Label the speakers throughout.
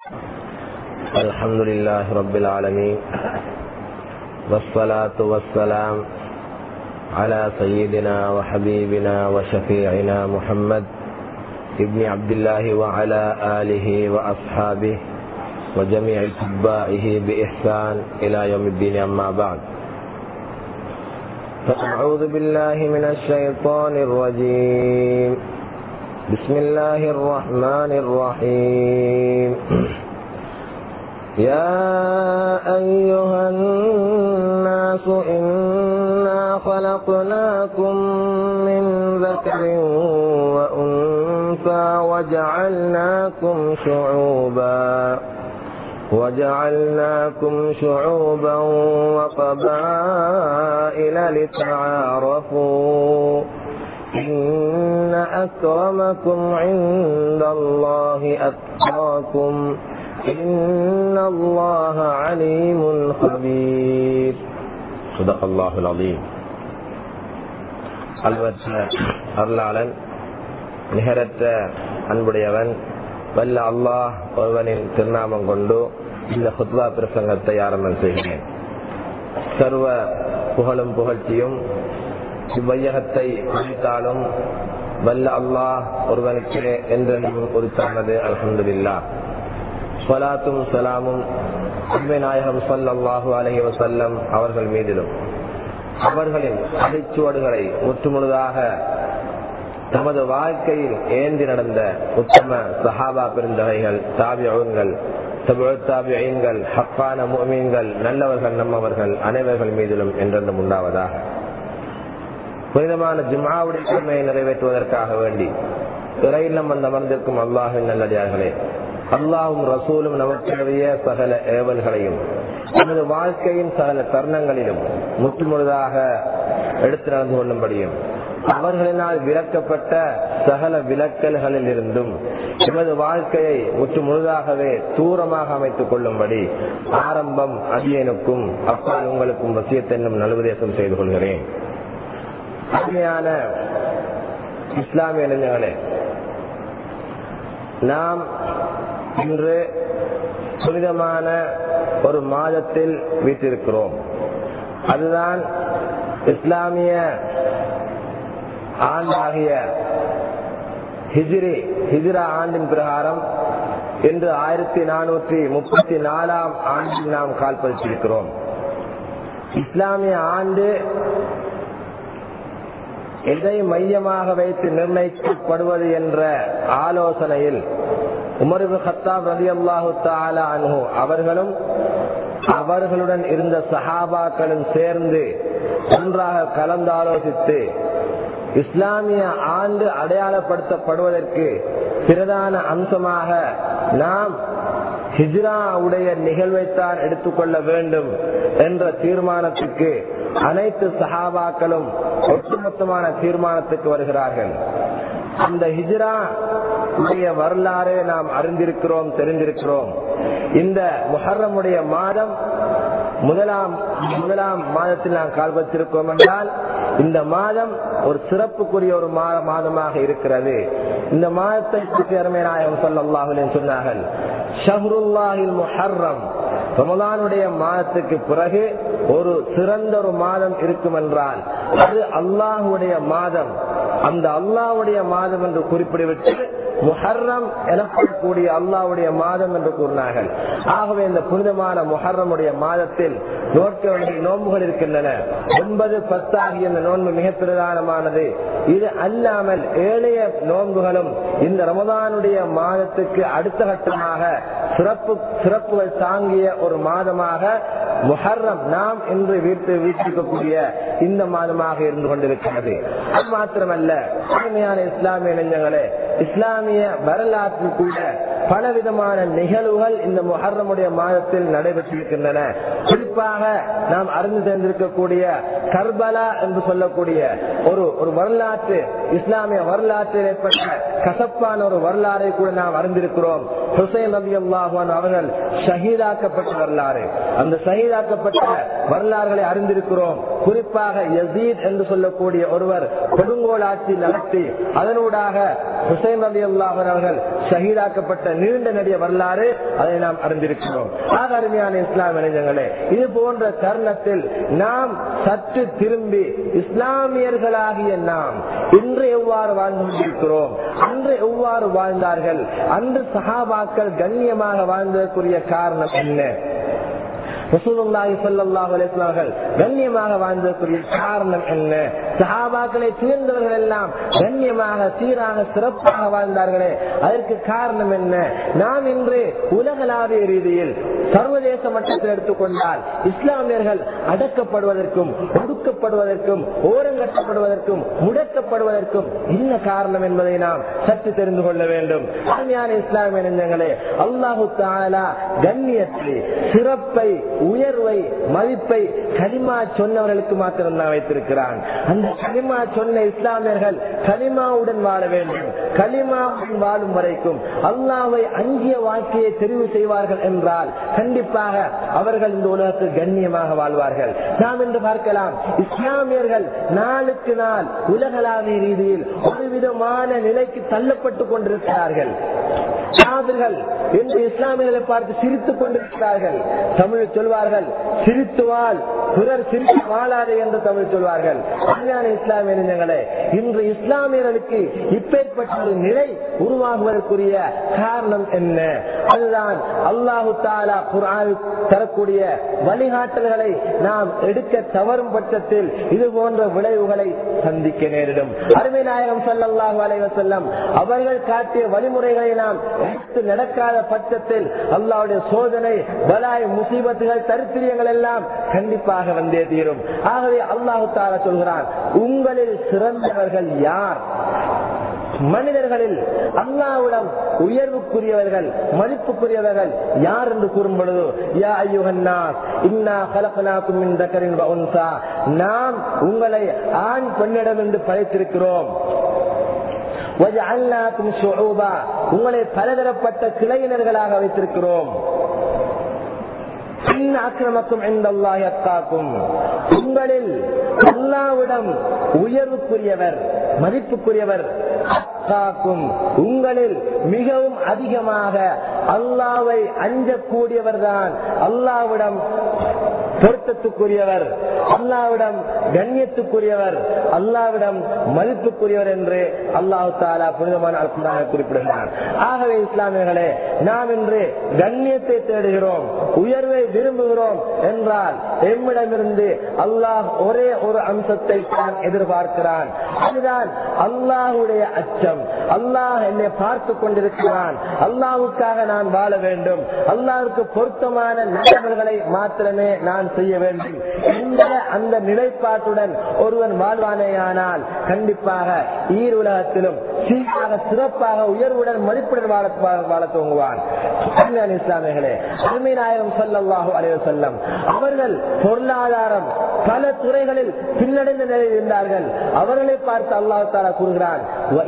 Speaker 1: الحمد لله رب العالمين والصلاة والسلام على سيدنا وحبيبنا وشفيعنا محمد ابن عبد الله وعلى آله وأصحابه وجميع اتباعه بإحسان إلى يوم الدين أما بعد فأعوذ بالله من الشيطان الرجيم بسم الله الرحمن الرحيم يا أيها الناس إنا خلقناكم من ذكر وأنثى وجعلناكم شعوبا وجعلناكم شعوبا وقبائل لتعارفوا إن أكرمكم عند الله أتقاكم إن الله عليم خبير صدق الله العظيم அல்வற்ற அருளாளன் நிகரற்ற அன்புடையவன் வல்ல அல்லாஹ் ஒருவனின் திருநாமம் கொண்டு இந்த ஹுத்வா பிரசங்கத்தை ஆரம்பம் செய்கிறேன் சர்வ புகழும் புகழ்ச்சியும் இவ்வையகத்தை அளித்தாலும் வல்ல அல்லாஹ் ஒருவனுக்கு என்றென்றும் உரித்தானது அலமதுல்லா சலாத்தும் சலாமும் அன்பை நாயகம் சல்லாஹு அலஹி வசல்லம் அவர்கள் மீதிலும் அவர்களின் அடிச்சுவடுகளை முற்றுமுழுதாக தமது வாழ்க்கையில் ஏந்தி நடந்த உத்தம சஹாபா பெருந்தகைகள் தாபியங்கள் தாபியங்கள் ஹப்பான மூமீன்கள் நல்லவர்கள் நம்மவர்கள் அனைவர்கள் மீதிலும் என்றென்றும் உண்டாவதாக புனிதமான ஜுமாவுடைய கடமையை நிறைவேற்றுவதற்காக வேண்டி துறையிலம் வந்து அமர்ந்திருக்கும் அல்லாஹின் நல்லடியார்களே அல்லாஹும் ரசூலும் நமக்குடைய சகல ஏவல்களையும் நமது வாழ்க்கையின் சகல தருணங்களிலும் முற்றுமுழுதாக எடுத்து நடந்து கொள்ளும்படியும் அவர்களினால் விளக்கப்பட்ட சகல விளக்கல்களில் இருந்தும் எமது வாழ்க்கையை முற்று முழுதாகவே தூரமாக அமைத்துக் கொள்ளும்படி ஆரம்பம் அடியனுக்கும் அப்பா உங்களுக்கும் வசியத்தென்னும் நலுபதேசம் செய்து கொள்கிறேன் அருமையான இஸ்லாமிய இளைஞர்களே நாம் இன்று புனிதமான ஒரு மாதத்தில் வீட்டிருக்கிறோம் அதுதான் இஸ்லாமிய ஆண்டாகிய ஹிஜிரி ஹிஜிரா ஆண்டின் பிரகாரம் இன்று ஆயிரத்தி நானூற்றி முப்பத்தி நாலாம் ஆண்டில் நாம் கால்பதித்திருக்கிறோம் இஸ்லாமிய ஆண்டு எதை மையமாக வைத்து நிர்ணயிக்கப்படுவது என்ற ஆலோசனையில் உமர்பு ஹத்தாப் ரதி அல்லாஹு தாலா அன்ஹு அவர்களும் அவர்களுடன் இருந்த சஹாபாக்களும் சேர்ந்து ஒன்றாக கலந்தாலோசித்து இஸ்லாமிய ஆண்டு அடையாளப்படுத்தப்படுவதற்கு பிரதான அம்சமாக நாம் ஹிஜ்ரா உடைய நிகழ்வைத்தான் எடுத்துக்கொள்ள வேண்டும் என்ற தீர்மானத்துக்கு அனைத்து சஹாபாக்களும் ஒட்டுமொத்தமான தீர்மானத்துக்கு வருகிறார்கள் அந்த ஹிஜ்ரா உடைய வரலாறு நாம் அறிந்திருக்கிறோம் தெரிந்திருக்கிறோம் இந்த முஹர்ரமுடைய மாதம் முதலாம் முதலாம் மாதத்தில் நாம் கால்பத்திருக்கோம் என்றால் இந்த மாதம் ஒரு சிறப்புக்குரிய ஒரு மாதமாக இருக்கிறது இந்த மாதத்தை பற்றி அருமைநாயகம் சொல்லல்லாஹுலின் சொன்னார்கள் ஷஹருல்லாஹில் முஹர்ரம் ரமலானுடைய மாதத்துக்கு பிறகு ஒரு சிறந்த ஒரு மாதம் இருக்கும் என்றால் அது அல்லாஹுடைய மாதம் அந்த அல்லாவுடைய மாதம் என்று குறிப்பிடவிட்டு முஹர்ரம் எனப்படக்கூடிய அல்லாவுடைய மாதம் என்று கூறினார்கள் ஆகவே இந்த புனிதமான முஹர்ரமுடைய மாதத்தில் நோக்க வேண்டிய நோன்புகள் இருக்கின்றன ஒன்பது பத்து ஆகிய இந்த நோன்பு மிக பிரதானமானது இது அல்லாமல் ஏழைய நோன்புகளும் இந்த ரமதானுடைய மாதத்துக்கு அடுத்த கட்டமாக சிறப்பு சிறப்புகள் தாங்கிய ஒரு மாதமாக முஹர்ரம் நாம் இன்று வீட்டு வீட்டிருக்கக்கூடிய இந்த மாதமாக இருந்து கொண்டிருக்கிறது அது மாத்திரமல்ல உண்மையான இஸ்லாமிய இளைஞர்களே இஸ்லாமிய வரலாற்றில் கூட பலவிதமான நிகழ்வுகள் இந்த முஹர்ரமுடைய மாதத்தில் நடைபெற்றிருக்கின்றன குறிப்பாக நாம் அறிந்து தெரிந்திருக்கக்கூடிய கர்பலா என்று சொல்லக்கூடிய ஒரு ஒரு வரலாற்று இஸ்லாமிய வரலாற்றில் ஏற்பட்ட கசப்பான ஒரு வரலாறை கூட நாம் அறிந்திருக்கிறோம் ஹுசைன் ரவி அல்லாஹான் அவர்கள் ஷஹீதாக்கப்பட்ட வரலாறு அந்த ஷஹீதாக்கப்பட்ட வரலாறுகளை அறிந்திருக்கிறோம் குறிப்பாக யசீத் என்று சொல்லக்கூடிய ஒருவர் கொடுங்கோல் ஆட்சி நடத்தி அதனூடாக ஹுசைன் ரவி அல்லாஹன் அவர்கள் ஷஹீதாக்கப்பட்ட நீண்ட நெடிய வரலாறு அதை நாம் அறிந்திருக்கிறோம் ஆக அருமையான இஸ்லாம் இளைஞர்களே இது போன்ற தருணத்தில் நாம் சற்று திரும்பி இஸ்லாமியர்களாகிய நாம் இன்று எவ்வாறு வாழ்ந்து கொண்டிருக்கிறோம் அன்று எவ்வாறு வாழ்ந்தார்கள் அன்று சஹாபாக்கள் கண்ணியமாக வாழ்ந்ததற்குரிய காரணம் என்ன ரசூலுல்லாஹி ஸல்லல்லாஹு அலைஹி வஸல்லம் அவர்கள் கண்ணியமாக வாழ்ந்ததற்குரிய காரணம் என்ன சஹாபாக்களை சேர்ந்தவர்கள் எல்லாம் கண்ணியமாக சீராக சிறப்பாக வாழ்ந்தார்களே அதற்கு காரணம் என்ன நாம் இன்று உலகளாவிய ரீதியில் சர்வதேச மட்டத்தில் எடுத்துக்கொண்டால் இஸ்லாமியர்கள் அடக்கப்படுவதற்கும் ஒடுக்கப்படுவதற்கும் ஓரங்கட்டப்படுவதற்கும் முடக்கப்படுவதற்கும் என்ன காரணம் என்பதை நாம் சற்று தெரிந்து கொள்ள வேண்டும் அருமையான இஸ்லாமிய நெஞ்சங்களே அல்லாஹு தாலா கண்ணியத்தை சிறப்பை உயர்வை மதிப்பை கலிமா சொன்னவர்களுக்கு மாத்திரம் தான் வைத்திருக்கிறான் அந்த கலிமா சொன்ன இஸ்லாமியர்கள் கலிமாவுடன் வாழ வேண்டும் கலிமாவுடன் வாழும் வரைக்கும் அல்லாவை அஞ்சிய வாழ்க்கையை தெரிவு செய்வார்கள் என்றால் கண்டிப்பாக அவர்கள் இந்த உலகத்தில் கண்ணியமாக வாழ்வார்கள் நாம் என்று பார்க்கலாம் இஸ்லாமியர்கள் நாளுக்கு நாள் உலகளாவிய ரீதியில் ஒரு விதமான நிலைக்கு தள்ளப்பட்டுக் கொண்டிருக்கிறார்கள் காவிர்கள் என்று இஸ்லாமியர்களை பார்த்து சிரித்துக் கொண்டிருக்கிறார்கள் தமிழ் சொல்வார்கள் சிரித்துவாள் பிறர் சிரித்து வாழாதே என்று தமிழ் சொல்வார்கள் அஞ்ஞான இஸ்லாமிய நெஞ்சங்களே இன்று இஸ்லாமியர்களுக்கு இப்பேற்பட்ட ஒரு நிலை உருவாகுவதற்குரிய காரணம் என்ன அதுதான் அல்லாஹு தாலா குரான் தரக்கூடிய வழிகாட்டல்களை நாம் எடுக்க தவறும் பட்சத்தில் இது போன்ற விளைவுகளை சந்திக்க நேரிடும் அருமை நாயகம் சல்லாஹு அலைவசல்லம் அவர்கள் காட்டிய வழிமுறைகளை நாம் எடுத்து நடக்காத பட்சத்தில் அல்லாவுடைய சோதனை பலாய் முசீபத்துகள் தரித்திரியங்கள் எல்லாம் கண்டிப்பாக வந்தே தீரும் ஆகவே அல்லாஹு தாலா சொல்கிறான் உங்களில் சிறந்தவர்கள் யார் மனிதர்களில் அல்லாவிடம் உயர்வுக்குரியவர்கள் மதிப்புக்குரியவர்கள் யார் என்று கூறும் பொழுது யா ஐயுகன்னாஸ் இன்னா கலப்பனாக்கும் இந்த கரின் உன்சா நாம் உங்களை ஆண் பெண்ணிடம் என்று படைத்திருக்கிறோம் وَجَعَلْنَاكُمْ شُعُوبًا உங்களை பலதரப்பட்ட கிளையினர்களாக வைத்திருக்கிறோம் இன்ன அக்கிரமக்கும் இந்தல்லாஹி அத்தாக்கும் உங்களில் அல்லாவிடம் உயர்வுக்குரியவர் மதிப்புக்குரியவர் அத்தாக்கும் உங்களில் மிகவும் அதிகமாக அல்லாவை அஞ்சக்கூடியவர் தான் அல்லாவிடம் பொருத்தத்துக்குரியவர் அல்லாவிடம் கண்ணியத்துக்குரியவர் அல்லாவிடம் மதிப்புக்குரியவர் என்று அல்லாஹு தாலா புனிதமான அற்புதமாக குறிப்பிடுகிறார் ஆகவே இஸ்லாமியர்களே நாம் இன்று கண்ணியத்தை தேடுகிறோம் உயர்வை விரும்புகிறோம் என்றால் எம்மிடமிருந்து அல்லாஹ் ஒரே ஒரு அம்சத்தை தான் எதிர்பார்க்கிறான் அதுதான் அல்லாஹுடைய அச்சம் அல்லாஹ் என்னை பார்த்து கொண்டிருக்கிறான் அல்லாஹுக்காக நான் வாழ வேண்டும் அல்லாஹுக்கு பொருத்தமான நல்லவர்களை மாத்திரமே நான் செய்ய வேண்டும் என்ற அந்த நிலைப்பாட்டுடன் ஒருவன் வாழ்வானேயானால் கண்டிப்பாக ஈர் உலகத்திலும் சீராக சிறப்பாக உயர்வுடன் மதிப்புடன் வாழ வாழ துவங்குவான் இஸ்லாமியர்களே அருமை நாயகம் சொல்லல்லாஹு அலைய செல்லம் அவர்கள் பொருளாதாரம் பல துறைகளில் பின்னடைந்த நிலையில் இருந்தார்கள் அவர்களை பார்த்து அல்லாஹு தாலா கூறுகிறான்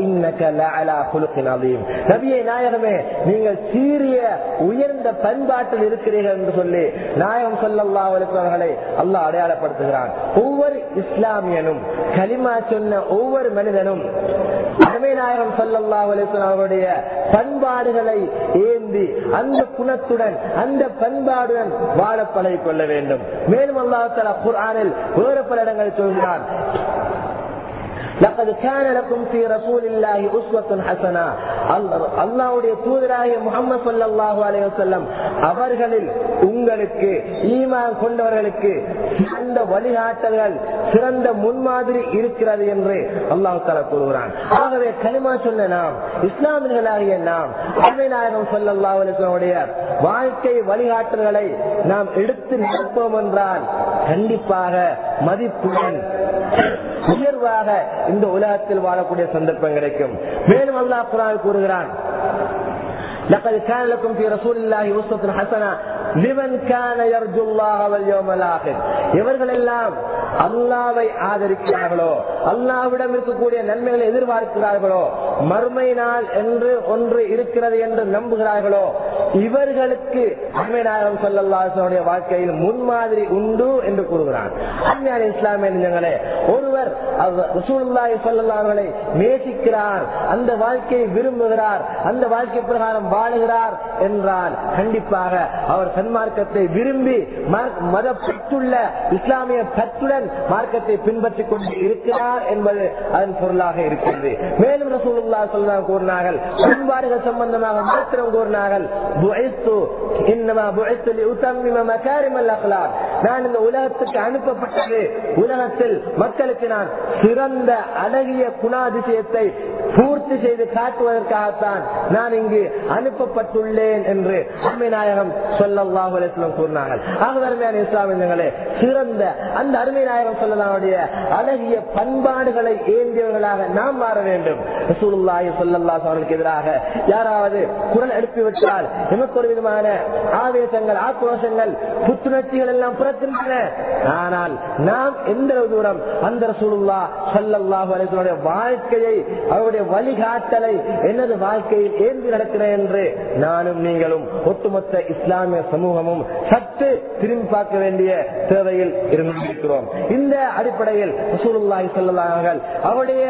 Speaker 1: நபியை நாயகமே நீங்கள் சீரிய உயர்ந்த பண்பாட்டில் இருக்கிறீர்கள் என்று சொல்லி நாயகம் சொல்லல்லா அவர்களை அல்லாஹ் அடையாளப்படுத்துகிறான் ஒவ்வொரு இஸ்லாமியனும் களிமா சொன்ன ஒவ்வொரு மனிதனும் அருமை நாயகம் சொல்லல்லா அவருடைய பண்பாடுகளை ஏந்தி அந்த குணத்துடன் அந்த பண்பாடுடன் வாழ பழகிக் கொள்ள வேண்டும் மேலும் அல்லாஹால குர்ஆனில் வேறு பல இடங்கள் சொல்கிறான் لقد كان لكم في رسول الله أسوة حسنة அல்லாவுடைய தூதராகிய முகமது சொல்லாஹு அலைய செல்லம் அவர்களில் உங்களுக்கு ஈமான் கொண்டவர்களுக்கு சிறந்த வழிகாட்டல்கள் சிறந்த முன்மாதிரி இருக்கிறது என்று அல்லாஹு தாலா கூறுகிறான் ஆகவே களிமா சொன்ன நாம் இஸ்லாமியர்களாகிய நாம் அருமைநாயகம் சொல்லல்லாஹு அலிஸ்லாமுடைய வாழ்க்கை வழிகாட்டல்களை நாம் எடுத்து நடப்போம் என்றால் கண்டிப்பாக மதிப்புடன் உயர்வாக இந்த உலகத்தில் வாழக்கூடிய சந்தர்ப்பம் கிடைக்கும் மேலும் அல்லாஹ் குரான் கூறுகிறான் لقد كان لكم في رسول الله أسوة حسنة لمن كان يرجو الله واليوم الآخر இவர்கள் எல்லாம் அல்லாவை ஆதரிக்கிறார்களோ அல்லாவிடம் இருக்கக்கூடிய நன்மைகளை எதிர்பார்க்கிறார்களோ மறுமை நாள் என்று ஒன்று இருக்கிறது என்று நம்புகிறார்களோ இவர்களுக்கு அண்மைநாயகம் சொல்லல்லாசனுடைய வாழ்க்கையில் முன்மாதிரி உண்டு என்று கூறுகிறான் அண்மையான இஸ்லாமிய நெஞ்சங்களே ஒருவர் ரசூலுல்லாஹி சொல்லல்லாஹர்களை நேசிக்கிறார் அந்த வாழ்க்கையை விரும்புகிறார் அந்த வாழ்க்கை பிரகாரம் வாழுகிறார் என்றால் கண்டிப்பாக அவர் சன்மார்க்கத்தை விரும்பி மத பற்றுள்ள இஸ்லாமிய பற்றுடன் மார்க்கத்தை பின்பற்றிக் கொண்டு இருக்கிறார் என்பது அதன் பொருளாக இருக்கிறது மேலும் ரசூலுல்லா சொல்ல கூறினார்கள் பண்பாடுகள் சம்பந்தமாக மாத்திரம் கூறினார்கள் நான் இந்த உலகத்துக்கு அனுப்பப்பட்டது உலகத்தில் மக்களுக்கு நான் சிறந்த அழகிய குணாதிசயத்தை பூர்த்தி செய்து காட்டுவதற்காகத்தான் நான் இங்கு அனுப்பப்பட்டுள்ளேன் என்று அம்மை நாயகம் சொல்லல்லாஹுலம் கூறினார்கள் ஆகவே இஸ்லாமியங்களே சிறந்த அந்த அருமை நாயகம் சொல்லலாவுடைய அழகிய பண்பாடுகளை ஏந்தியவர்களாக நாம் மாற வேண்டும் ரசூலுல்லாஹி ஸல்லல்லாஹு அவர்களுக்கு எதிராக யாராவது குரல் எழுப்பிவிட்டால் எமக்கு ஒரு விதமான ஆவேசங்கள் ஆக்ரோஷங்கள் புத்துணர்ச்சிகள் எல்லாம் புறத்தின்றன ஆனால் நாம் எந்த தூரம் அந்த ரசூலுல்லா ஸல்லல்லாஹு அலைஹி வஸல்லம் வாழ்க்கையை அவருடைய வழிகாட்டலை எனது வாழ்க்கையில் ஏந்தி நடக்கிறேன் என்று நானும் நீங்களும் ஒட்டுமொத்த இஸ்லாமிய சமூகமும் சற்று திரும்பி பார்க்க வேண்டிய தேவையில் இருந்திருக்கிறோம் இந்த அடிப்படையில் ரசூலுல்லாஹி ஸல்லல்லாஹு அலைஹி வஸல்லம் அவருடைய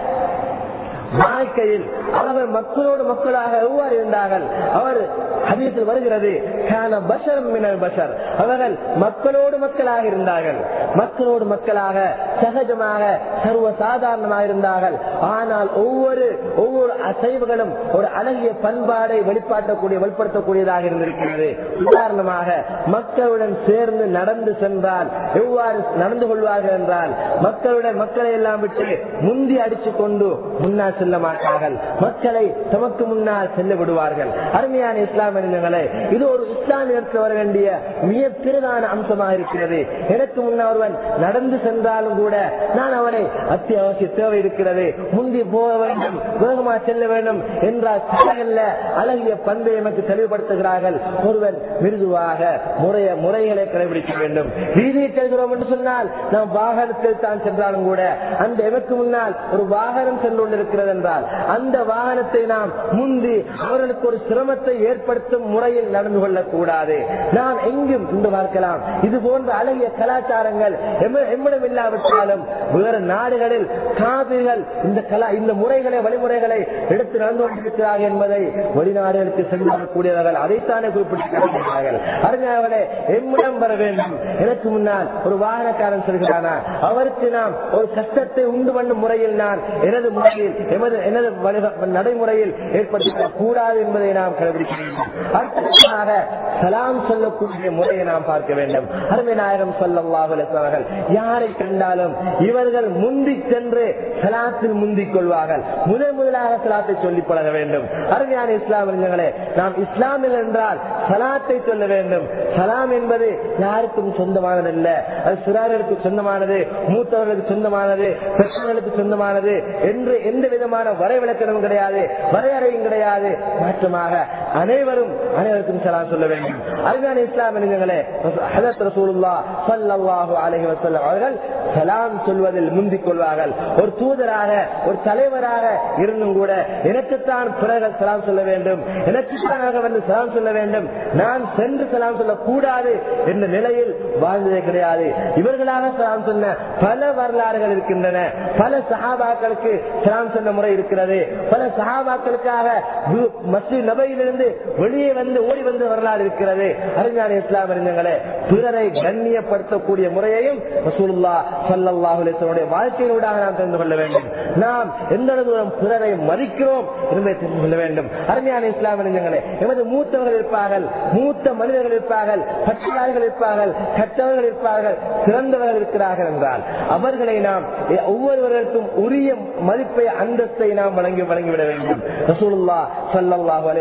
Speaker 1: வாழ்க்கையில் அவர்கள் மக்களோடு மக்களாக எவ்வாறு இருந்தார்கள் அவர் ஹதீஸில் வருகிறது கான பஷர் மினல் பஷர் அவர்கள் மக்களோடு மக்களாக இருந்தார்கள் மக்களோடு மக்களாக சகஜமாக சர்வ சாதாரணமாக இருந்தார்கள் ஆனால் ஒவ்வொரு ஒவ்வொரு அசைவுகளும் ஒரு அழகிய பண்பாடை வெளிப்பாட்டக்கூடிய வெளிப்படுத்தக்கூடியதாக இருந்திருக்கிறது உதாரணமாக மக்களுடன் சேர்ந்து நடந்து சென்றால் எவ்வாறு நடந்து கொள்வார்கள் என்றால் மக்களுடன் மக்களை எல்லாம் விட்டு முந்தி அடித்துக் கொண்டு முன்னால் செல்ல மாட்டார்கள் மக்களை தமக்கு முன்னால் செல்ல விடுவார்கள் அருமையான இஸ்லாமியர்களே இது ஒரு இஸ்லாமியத்தில் வர வேண்டிய மிக பிரதான அம்சமாக இருக்கிறது எனக்கு முன்னால் ஒருவன் நடந்து சென்றாலும் கூட நான் அவனை அத்தியாவசிய தேவை இருக்கிறது முந்தி போக வேண்டும் வேகமாக செல்ல வேண்டும் என்றால் சடங்கல்ல அழகிய பண்பை எனக்கு தெளிவுபடுத்துகிறார்கள் ஒருவன் மிருதுவாக முறைய முறைகளை கடைபிடிக்க வேண்டும் வீதியை செல்கிறோம் என்று சொன்னால் நாம் வாகனத்தில் தான் சென்றாலும் கூட அந்த எமக்கு முன்னால் ஒரு வாகனம் சென்று கொண்டிருக்கிறது என்றால் அந்த வாகனத்தை நாம் முந்தி அவர்களுக்கு ஒரு சிரமத்தை ஏற்படுத்தும் முறையில் நடந்து கொள்ளக்கூடாது நாம் எங்கும் இன்று பார்க்கலாம் இது போன்ற அழகிய கலாச்சாரங்கள் எம்மிடம் இல்லாவிட்டாலும் வேறு நாடுகளில் காவிர்கள் இந்த கலா இந்த முறைகளை வழிமுறைகளை எடுத்து நடந்து கொண்டிருக்கிறார்கள் என்பதை வெளிநாடுகளுக்கு செல்லக்கூடியவர்கள் அதைத்தானே குறிப்பிட்டிருக்கிறார்கள் அறிஞர்களே எம்மிடம் வர வேண்டும் எனக்கு முன்னால் ஒரு வாகனக்காரன் சொல்கிறானா அவருக்கு நாம் ஒரு கஷ்டத்தை உண்டு பண்ணும் முறையில் நான் எனது முறையில் எமது எனது நடைமுறையில் ஏற்படுத்திக் கூடாது என்பதை நாம் கடைபிடிக்க வேண்டும் அடுத்ததாக சலாம் சொல்லக்கூடிய முறையை நாம் பார்க்க வேண்டும் அருமை நாயகம் சொல்லவார்கள் யாரை கண்டாலும் இவர்கள் முந்தி சென்று சலாத்தில் முந்திக் கொள்வார்கள் முதல் முதலாக சலாத்தை சொல்லி பழக வேண்டும் அருமையான இஸ்லாமியர்களே நாம் இஸ்லாமியர்கள் என்றால் சலாத்தை சொல்ல வேண்டும் சலாம் என்பது யாருக்கும் சொந்தமானதல்ல அது சிறார்களுக்கு சொந்தமானது மூத்தவர்களுக்கு சொந்தமானது பெற்றோர்களுக்கு சொந்தமானது என்று எந்த விதமான வரைவிலக்கணமும் கிடையாது வரையறையும் கிடையாது மாற்றமாக அனைவரும் அனைவருக்கும் சலாம் சொல்ல வேண்டும் அதுதான் இஸ்லாம் அறிஞர்களே ஹதத் ரசூலுல்லா ஸல்லல்லாஹு அலைஹி வஸல்லம் அவர்கள் சலாம் சொல்வதில் முந்திக் கொள்வார்கள் ஒரு தூதராக ஒரு தலைவராக இருந்தும் கூட எனக்குத்தான் பிறகு சலாம் சொல்ல வேண்டும் எனக்குத்தான் வந்து சலாம் சொல்ல வேண்டும் நான் சென்று சலாம் சொல்லக்கூடாது என்ற நிலையில் வாழ்ந்ததே கிடையாது இவர்களாக சலாம் சொன்ன பல வரலாறுகள் இருக்கின்றன பல சஹாபாக்களுக்கு சலாம் சொன்ன முறை இருக்கிறது பல சஹாபாக்களுக்காக மஸ்ஜித் நபையிலிருந்து வெளியே வந்து ஓடி வந்த வரலாறு இருக்கிறது அறிஞான இஸ்லாம் அறிஞர்களே பிறரை கண்ணியப்படுத்தக்கூடிய முறையையும் ரசூலுல்லா ஸல்லல்லாஹு அலைஹி வஸல்லம் வாழ்க்கையினூடாக நாம் தெரிந்து கொள்ள வேண்டும் நாம் எந்த தூரம் பிறரை மதிக்கிறோம் என்பதை தெரிந்து கொள்ள வேண்டும் அறிஞான இஸ்லாம் அறிஞர்களே எமது மூத்தவர்கள் இருப்பார்கள் மூத்த மனிதர்கள் இருப்பார்கள் பற்றாளர்கள் இருப்பார்கள் கற்றவர்கள் இருப்பார்கள் சிறந்தவர்கள் இருக்கிறார்கள் என்றால் அவர்களை நாம் ஒவ்வொருவருக்கும் உரிய மதிப்பை அந்தஸ்தை நாம் வழங்கி வழங்கிவிட வேண்டும் ரசூலுல்லா ஸல்லல்லாஹு அலைஹி வஸல்லம்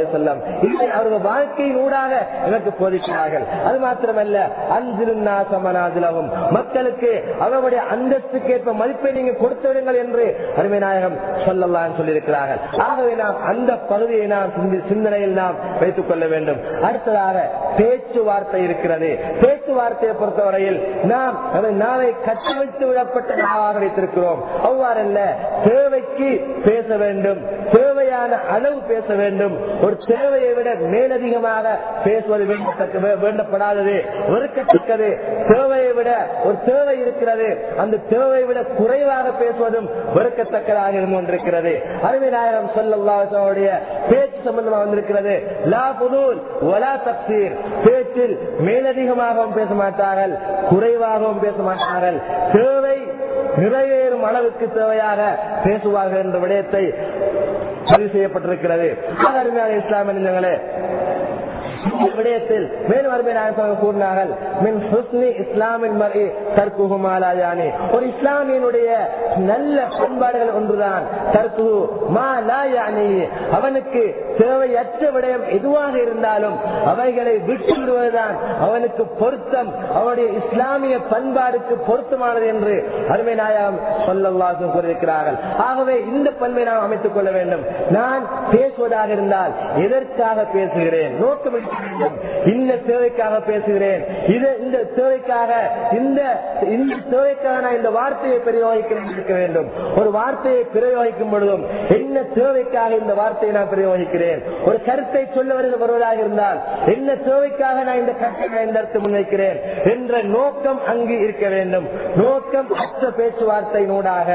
Speaker 1: இதை அவர்கள் வாழ்க்கையின் ஊடாக எனக்கு போதிக்கிறார்கள் அது மாத்திரமல்ல அஞ்சிருந்தா சமனாதிலவும் மக்களுக்கு அவருடைய அந்தஸ்துக்கேற்ப மதிப்பை நீங்க கொடுத்து விடுங்கள் என்று அருமை நாயகம் சொல்லலாம் சொல்லியிருக்கிறார்கள் ஆகவே நாம் அந்த பகுதியை நாம் சிந்தி- சிந்தனையில் நாம் வைத்துக் கொள்ள வேண்டும் அடுத்ததாக பேச்சுவார்த்தை இருக்கிறது பேச்சுவார்த்தையை பொறுத்தவரையில் நாம் அதை நாளை கட்டமைத்து விடப்பட்ட நாளாக வைத்திருக்கிறோம் அவ்வாறல்ல தேவைக்கு பேச வேண்டும் தேவையான அளவு பேச வேண்டும் ஒரு தேவையை விட மேலதிகமாக பேசுவது வேண்டத்தக்க- வே- வேண்டப்படாதது வெறுக்கத்தக்கது தேவையை விட ஒரு தேவை இருக்கிறது அந்த தேவையை விட குறைவாக பேசுவதும் வெறுக்கத்தக்கதாக இருந்து கொண்டிருக்கிறது அருமை நாயகம் சொல்லல்லாவுடைய பேச்சு சம்பந்தமாக வந்திருக்கிறது லா புதூல் வலா தப்சீர் பேச்சில் மேலதிகமாகவும் பேச மாட்டார்கள் குறைவாகவும் பேச மாட்டார்கள் தேவை நிறைவேறும் அளவுக்கு தேவையாக பேசுவார்கள் என்ற விடயத்தை பதிவு செய்யப்பட்டிருக்கிறது ஆக அருமையான இஸ்லாமியங்களே இந்த விடயத்தில் மேலும் அருமை நாயகம் கூறினார்கள் மின் ஹுஸ்னி இஸ்லாமின் மறை தற்குகுமாலாயானி ஒரு இஸ்லாமியனுடைய நல்ல பண்பாடுகள் ஒன்றுதான் தற்கு மாலாயானி அவனுக்கு தேவையற்ற விடயம் எதுவாக இருந்தாலும் அவைகளை விட்டு விடுவதுதான் அவனுக்கு பொருத்தம் அவனுடைய இஸ்லாமிய பண்பாடுக்கு பொருத்தமானது என்று அருமை நாயகம் சொல்லல்லாசும் கூறியிருக்கிறார்கள் ஆகவே இந்த பண்பை நாம் அமைத்துக் கொள்ள வேண்டும் நான் பேசுவதாக இருந்தால் எதற்காக பேசுகிறேன் நோக்கம் இருக்க வேண்டும் இந்த தேவைக்காக பேசுகிறேன் இது இந்த தேவைக்காக இந்த இந்த தேவைக்காக நான் இந்த வார்த்தையை பிரயோகிக்கிறேன் இருக்க வேண்டும் ஒரு வார்த்தையை பிரயோகிக்கும் பொழுதும் என்ன தேவைக்காக இந்த வார்த்தையை நான் பிரயோகிக்கிறேன் ஒரு கருத்தை சொல்ல வருகிற வருவதாக இருந்தால் என்ன தேவைக்காக நான் இந்த கருத்தை நான் இந்த இடத்தை முன்வைக்கிறேன் என்ற நோக்கம் அங்கு இருக்க வேண்டும் நோக்கம் அற்ற பேச்சுவார்த்தையினூடாக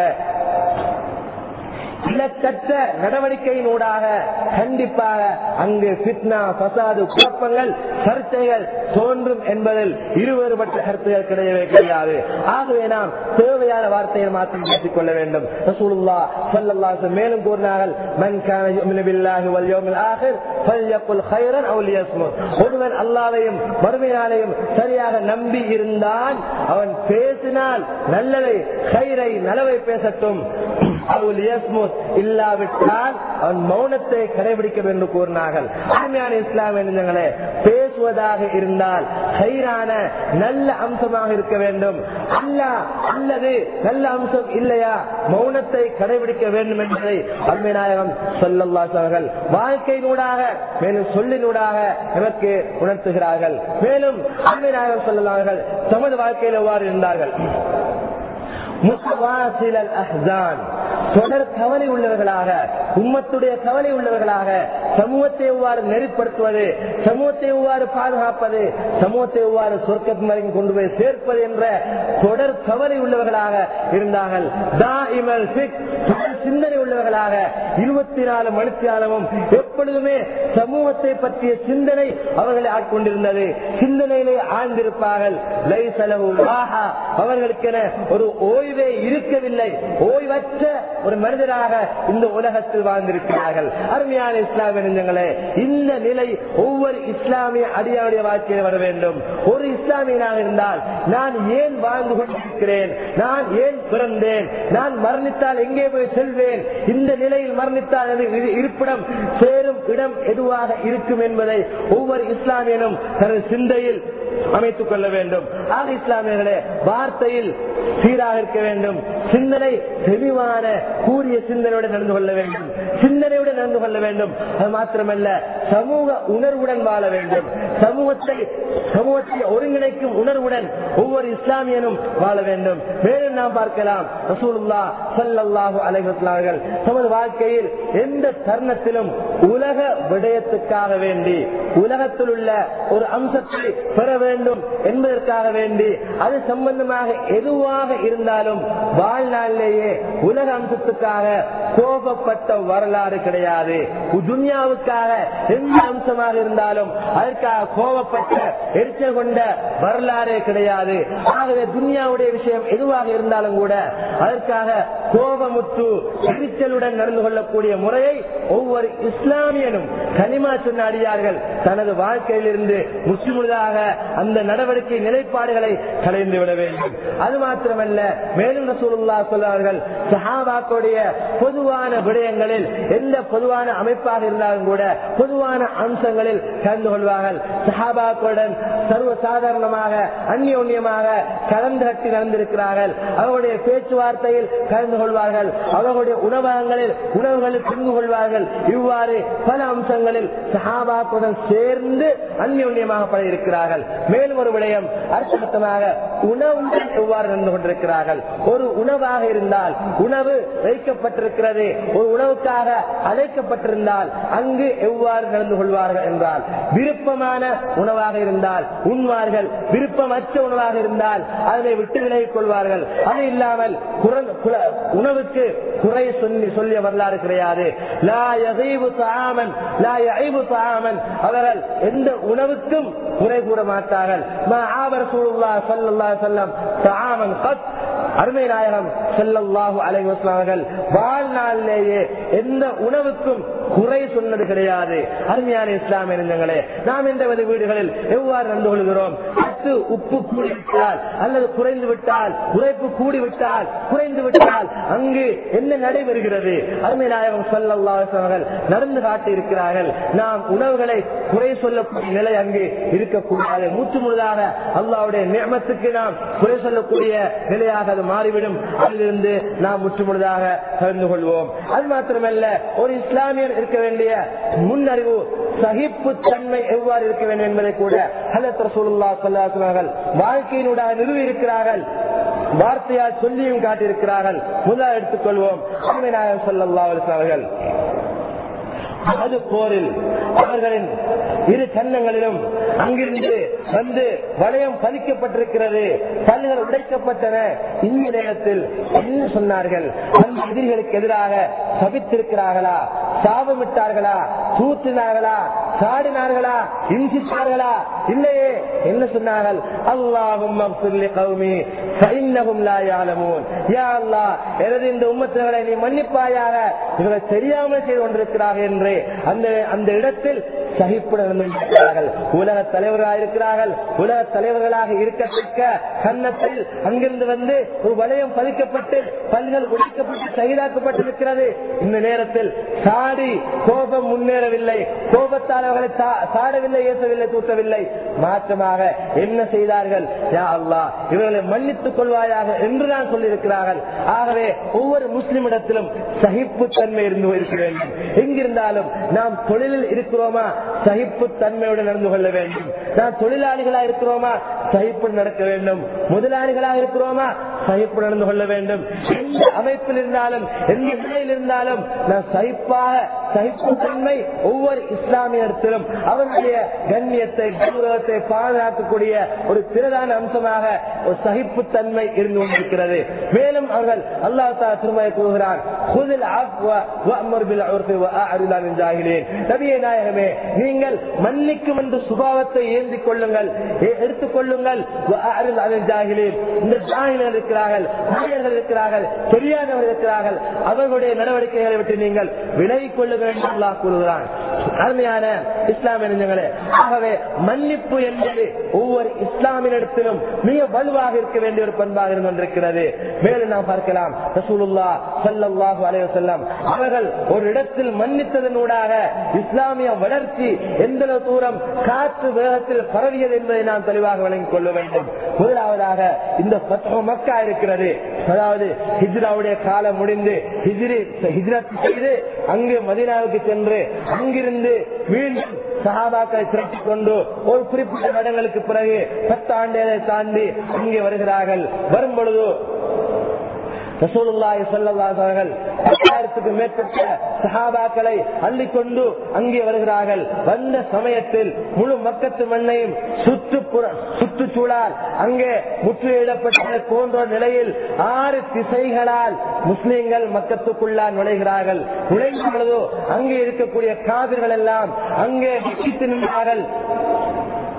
Speaker 1: இலக்கற்ற நடவடிக்கையினூடாக கண்டிப்பாக அங்கு பிட்னா பசாது குழப்பங்கள் சர்ச்சைகள் தோன்றும் என்பதில் இருவேறுபட்ட கருத்துகள் கிடையவே கிடையாது ஆகவே நாம் தேவையான வார்த்தையை மாற்றி பேசிக் கொள்ள வேண்டும் ரசூலுல்லா ஸல்லல்லாஹு அலைஹி மேலும் கூறினார்கள் மன் கான யுமினு பில்லாஹி வல் யௌமில் ஆகிர் ஃபல்யகுல் கைரன் அவ் லியஸ்முத் ஒருவன் அல்லாஹ்வையும் மறுமையாலையும் சரியாக நம்பி இருந்தால் அவன் பேசினால் நல்லதை கைரை நலவை பேசட்டும் அவள் யஸ்முத் இல்லாவிட்டால் அவன் மௌனத்தை கடைபிடிக்க வேண்டும் கூறினார்கள் அருமையான இஸ்லாம் நெஞ்சங்களே பேசுவதாக இருந்தால் ஹைரான நல்ல அம்சமாக இருக்க வேண்டும் அல்ல அல்லது நல்ல அம்சம் இல்லையா மௌனத்தை கடைபிடிக்க வேண்டும் என்பதை அருமை நாயகம் சொல்லல்லாஸ் அவர்கள் வாழ்க்கையினூடாக மேலும் சொல்லினூடாக நமக்கு உணர்த்துகிறார்கள் மேலும் அருமை நாயகம் சொல்லலார்கள் தமது வாழ்க்கையில் எவ்வாறு இருந்தார்கள் முத்தவாசிலல் அஹ்சான் தொடர் கவலை உள்ளவர்களாக உம்மத்துடைய கவலை உள்ளவர்களாக சமூகத்தை எவ்வாறு நெறிப்படுத்துவது சமூகத்தை எவ்வாறு பாதுகாப்பது சமூகத்தை எவ்வாறு சொர்க்கத்தின் வரைக்கும் கொண்டு போய் சேர்ப்பது என்ற தொடர் கவலை உள்ளவர்களாக இருந்தார்கள் தாஇமல் ஃபிக், தொடர் சிந்தனை உள்ளவர்களாக இருபத்தி நாலு மணித்தியாலமும் எப்பொழுதுமே சமூகத்தை பற்றிய சிந்தனை அவர்களை ஆட்கொண்டிருந்தது சிந்தனையிலே ஆழ்ந்திருப்பார்கள் லைசலவு ராஹா. அவர்களுக்கென ஒரு ஓய்வே இருக்கவில்லை ஓய்வற்ற ஒரு மனிதராக இந்த உலகத்தில் வாழ்ந்திருக்கிறார்கள் அருமையான இஸ்லாமிய நெஞ்சங்களே இந்த நிலை ஒவ்வொரு இஸ்லாமிய அடியாவுடைய வாழ்க்கையில் வர வேண்டும் ஒரு இஸ்லாமியனாக இருந்தால் நான் ஏன் வாழ்ந்து கொண்டிருக்கிறேன் நான் ஏன் பிறந்தேன் நான் மரணித்தால் எங்கே போய் செல்வேன் இந்த நிலையில் மரணித்தால் எனது இரு- இருப்பிடம் சேரும் இடம் எதுவாக இருக்கும் என்பதை ஒவ்வொரு இஸ்லாமியனும் தனது சிந்தையில் அமைத்துக் கொள்ள வேண்டும் ஆக இஸ்லாமியர்களே வார்த்தையில் சீராக இருக்க வேண்டும் சிந்தனை தெளிவான கூறிய சிந்தனையுடன் நடந்து கொள்ள வேண்டும் சிந்தனையுடன் நடந்து கொள்ள வேண்டும் அது மாத்திரமல்ல சமூக உணர்வுடன் வாழ வேண்டும் சமூகத்தை சமூகத்தை ஒருங்கிணைக்கும் உணர்வுடன் ஒவ்வொரு இஸ்லாமியனும் வாழ வேண்டும் மேலும் நாம் பார்க்கலாம் ரசூலுல்லா ஸல்லல்லாஹு அலைஹி வஸல்லம் அவர்கள் தமது வாழ்க்கையில் எந்த தருணத்திலும் உலக விடயத்துக்காக வேண்டி உலகத்தில் உள்ள ஒரு அம்சத்தை பெற வேண்டும் என்பதற்காக வேண்டி அது சம்பந்தமாக எதுவாக இருந்தாலும் வாழ்நாளிலேயே உலக அம்சத்துக்காக கோபப்பட்ட வரலாறு கிடையாது துன்யாவுக்காக எந்த அம்சமாக இருந்தாலும் அதற்காக கோபப்பட்ட எரிச்சல் கொண்ட வரலாறே கிடையாது ஆகவே துன்யாவுடைய விஷயம் எதுவாக இருந்தாலும் கூட அதற்காக கோபமுற்று எரிச்சலுடன் நடந்து கொள்ளக்கூடிய முறையை ஒவ்வொரு இஸ்லாமியனும் கனிமா சொன்ன அடியார்கள் தனது வாழ்க்கையிலிருந்து முற்றுமுழுதாக அந்த நடவடிக்கை நிலைப்பாடுகளை கலைந்து விட வேண்டும் அது மாத்திரமல்ல மேலும் ரசூலுல்லா சொல்வார்கள் சஹாபாக்களுடைய பொதுவான விடயங்களில் எந்த பொதுவான அமைப்பாக இருந்தாலும் கூட பொதுவான அம்சங்களில் கலந்து கொள்வார்கள் சஹாபாக்களுடன் சர்வ சாதாரணமாக அந்யோன்யமாக கலந்து கட்டி நடந்திருக்கிறார்கள் அவருடைய பேச்சுவார்த்தையில் கலந்து கொள்வார்கள் அவர்களுடைய உணவகங்களில் உணவுகளில் பங்கு கொள்வார்கள் இவ்வாறு பல அம்சங்களில் சஹாபாக்களுடன் சேர்ந்து அந்யோன்யமாக பட இருக்கிறார்கள் மேலும் ஒரு விடயம் அர்த்தமத்தமாக உணவுடன் எவ்வாறு நடந்து கொண்டிருக்கிறார்கள் ஒரு உணவாக இருந்தால் உணவு வைக்கப்பட்டிருக்கிறது ஒரு உணவுக்காக அழைக்கப்பட்டிருந்தால் அங்கு எவ்வாறு நடந்து கொள்வார்கள் என்றால் விருப்பமான உணவாக இருந்தால் உண்வார்கள் விருப்பமற்ற உணவாக இருந்தால் அதனை விட்டு விலகிக் கொள்வார்கள் அது இல்லாமல் குரல்- குல- உணவுக்கு குறை சொல்லி சொல்லிய வரலாறு கிடையாது லா யகீபு தஆமன், லா யஐபு தஆமன். அவர்கள் எந்த உணவுக்கும் குறை கூற மாட்டார்கள் மா ஆப ரசூலுல்லாஹ் ஸல்லல்லாஹு அலைஹி வஸல்லம் தஆமன் கத் அருமை நாயகம் ஸல்லல்லாஹு அலைஹி வஸல்லம் அவர்கள் வாழ்நாளிலேயே எந்த உணவுக்கும் குறை சொன்னது கிடையாது அருமையான இஸ்லாமிய நெஞ்சங்களே நாம் எந்தவது வீடுகளில் எவ்வாறு நடந்து கொள்கிறோம் சத்து உப்பு கூடிவிட்டால் அல்லது குறைந்து விட்டால் உரைப்பு கூடிவிட்டால் குறைந்து விட்டால் அங்கு என்ன நடைபெறுகிறது அருமை நாயகம் ஸல்லல்லாஹு அலைஹி வஸல்லம் அவர்கள் நடந்து காட்டி இருக்கிறார்கள் நாம் உணவுகளை குறை சொல்லக்கூடிய நிலை அங்கு இருக்கக்கூடாது மூச்சு முழுதாக அல்லாவுடைய நியமத்துக்கு நாம் குறை சொல்லக்கூடிய நிலையாக அது மாறிவிடும் அதிலிருந்து நாம் முற்று முழுதாக கலந்து கொள்வோம் அது மாத்திரமல்ல ஒரு இஸ்லாமியர் இருக்க வேண்டிய முன்னறிவு சகிப்பு தன்மை எவ்வாறு இருக்க வேண்டும் என்பதை கூட ஹலத் ரசூலுல்லா ஸல்லல்லாஹு அலைஹி வஸல்லம் அவர்கள் வாழ்க்கையினூடாக நிறுவி இருக்கிறார்கள் வார்த்தையால் சொல்லியும் காட்டியிருக்கிறார்கள் முதல் எடுத்துக்கொள்வோம் அருமை நாயகம் ஸல்லல்லாஹு அலைஹி வஸல்லம் அவர்கள் அது போரில் அவர்களின் இரு கன்னங்களிலும் அங்கிருந்து வந்து வளையம் பதிக்கப்பட்டிருக்கிறது பல்கள் உடைக்கப்பட்டன இந்த நேரத்தில் என்ன சொன்னார்கள் அந்த எதிரிகளுக்கு எதிராக சபித்திருக்கிறார்களா சாபமிட்டார்களா தூத்தினார்களா சாடினார்களா இன்சித்தார்களா இல்லையே என்ன சொன்னார்கள் அல்லாஹும் கௌமி ஃபைன்னஹும் லா யஅலமூன் யா அல்லாஹ் எனது இந்த உம்மத்தினரை நீ மன்னிப்பாயாக இவரை தெரியாமல் செய்து கொண்டிருக்கிறார்கள் என்று அந்த அந்த இடத்தில் சகிப்புடன் இருக்கிறார்கள் உலக தலைவர்களாக இருக்கிறார்கள் உலக தலைவர்களாக இருக்கத்தக்க கன்னத்தில் அங்கிருந்து வந்து ஒரு வளையம் பதிக்கப்பட்டு பல்கள் உடைக்கப்பட்டு சகிதாக்கப்பட்டிருக்கிறது இந்த நேரத்தில் சாடி கோபம் முன்னேறவில்லை கோபத்தால் அவர்களை சா- சாடவில்லை ஏசவில்லை தூட்டவில்லை மாற்றமாக என்ன செய்தார்கள் யா அல்லாஹ் இவர்களை மன்னித்துக் கொள்வாயாக என்று நான் சொல்லியிருக்கிறார்கள் ஆகவே ஒவ்வொரு முஸ்லிமிடத்திலும் சகிப்பு தன்மை இருந்து இருக்க வேண்டும் எங்கிருந்தாலும் நாம் தொழிலில் இருக்கிறோமா சகிப்பு தன்மையுடன் நடந்து கொள்ள வேண்டும் நாம் தொழிலாளிகளா இருக்கிறோமா சகிப்பு நடக்க வேண்டும் முதலாளிகளாக இருக்கிறோமா சகிப்பு நடந்து கொள்ள வேண்டும் எந்த அமைப்பில் இருந்தாலும் எந்த நிலையில் இருந்தாலும் நாம் சகிப்பாக சகிப்பு தன்மை ஒவ்வொரு இஸ்லாமியத்திலும் அவனுடைய கண்ணியத்தை கௌரவத்தை பாதுகாக்கக்கூடிய ஒரு பிரதான அம்சமாக ஒரு சகிப்புத்தன்மை இருந்து கொண்டிருக்கிறது மேலும் அவர்கள் அல்லாஹ் தஆலா திருமலை கூறுகிறான் "குதில் அஃப்வ வஅமுர் பில் உர்ஃபி வஅஅரித் அனில் ஜாஹிலீன்." நபியே நாயகமே நீங்கள் மன்னிக்கும் என்று சுபாவத்தை ஏந்திக் கொள்ளுங்கள் எ- எடுத்துக் கொள்ளுங்கள் வஅஅரித் அனில் ஜாஹிலீன். இந்த ஜாஹிலர்கள் இருக்கிறார்கள் மனிதர்கள் இருக்கிறார்கள் தெரியாதவர்கள் இருக்கிறார்கள் அவர்களுடைய நடவடிக்கைகளை விட்டு நீங்கள் விலகிக் கொள்ள வேண்டும் அல்லாஹ் கூறுகிறான் அருமையான இஸ்லாமிய நெஞ்சங்களே ஆகவே மன்னிப்பு என்பது ஒவ்வொரு இஸ்லாமியனிடத்திலும் மிக வலுவாக இருக்க வேண்டிய ஒரு பண்பாக இருந்து கொண்டிருக்கிறது மேலும் நாம் பார்க்கலாம் ரசூலுல்லா ஸல்லல்லாஹு அலைஹி வஸல்லம் அவர்கள் ஒரு இடத்தில் மன்னித்ததனூடாக இஸ்லாமிய வளர்ச்சி எந்த அளவு தூரம் காற்று வேகத்தில் பரவியது என்பதை நாம் தெளிவாக விளங்கிக் கொள்ள வேண்டும் முதலாவதாக இந்த ஃபத்ஹு மக்கா இருக்கிறது அதாவது ஹிஜ்ராவுடைய காலம் முடிந்து ஹிஜ்ரி ஹிஜ்ரத் செய்து அங்கு மதீனாவுக்கு சென்று அங்கிருந்து மீண்டும் சஹாபாக்களை திரட்டிக் கொண்டு ஒரு குறிப்பிட்ட இடங்களுக்கு பிறகு பத்து ஆண்டுகளை தாண்டி இங்கே வருகிறார்கள் வரும் பொழுது ரசூலுல்லாஹி ஸல்லல்லாஹு அலைஹி அவர்கள் பத்தாயிரத்துக்கு மேற்பட்ட சஹாபாக்களை அள்ளிக்கொண்டு அங்கே வருகிறார்கள் வந்த சமயத்தில் முழு மக்கத்து மண்ணையும் சுற்றுப்புற சுற்றுச்சூழல் அங்கே முற்றுகையிடப்பட்ட போன்ற நிலையில் ஆறு திசைகளால் முஸ்லிம்கள் மக்கத்துக்குள்ளால் நுழைகிறார்கள் நுழைந்த பொழுது அங்கே இருக்கக்கூடிய காவிர்கள் எல்லாம் அங்கே விக்கித்து நின்றார்கள்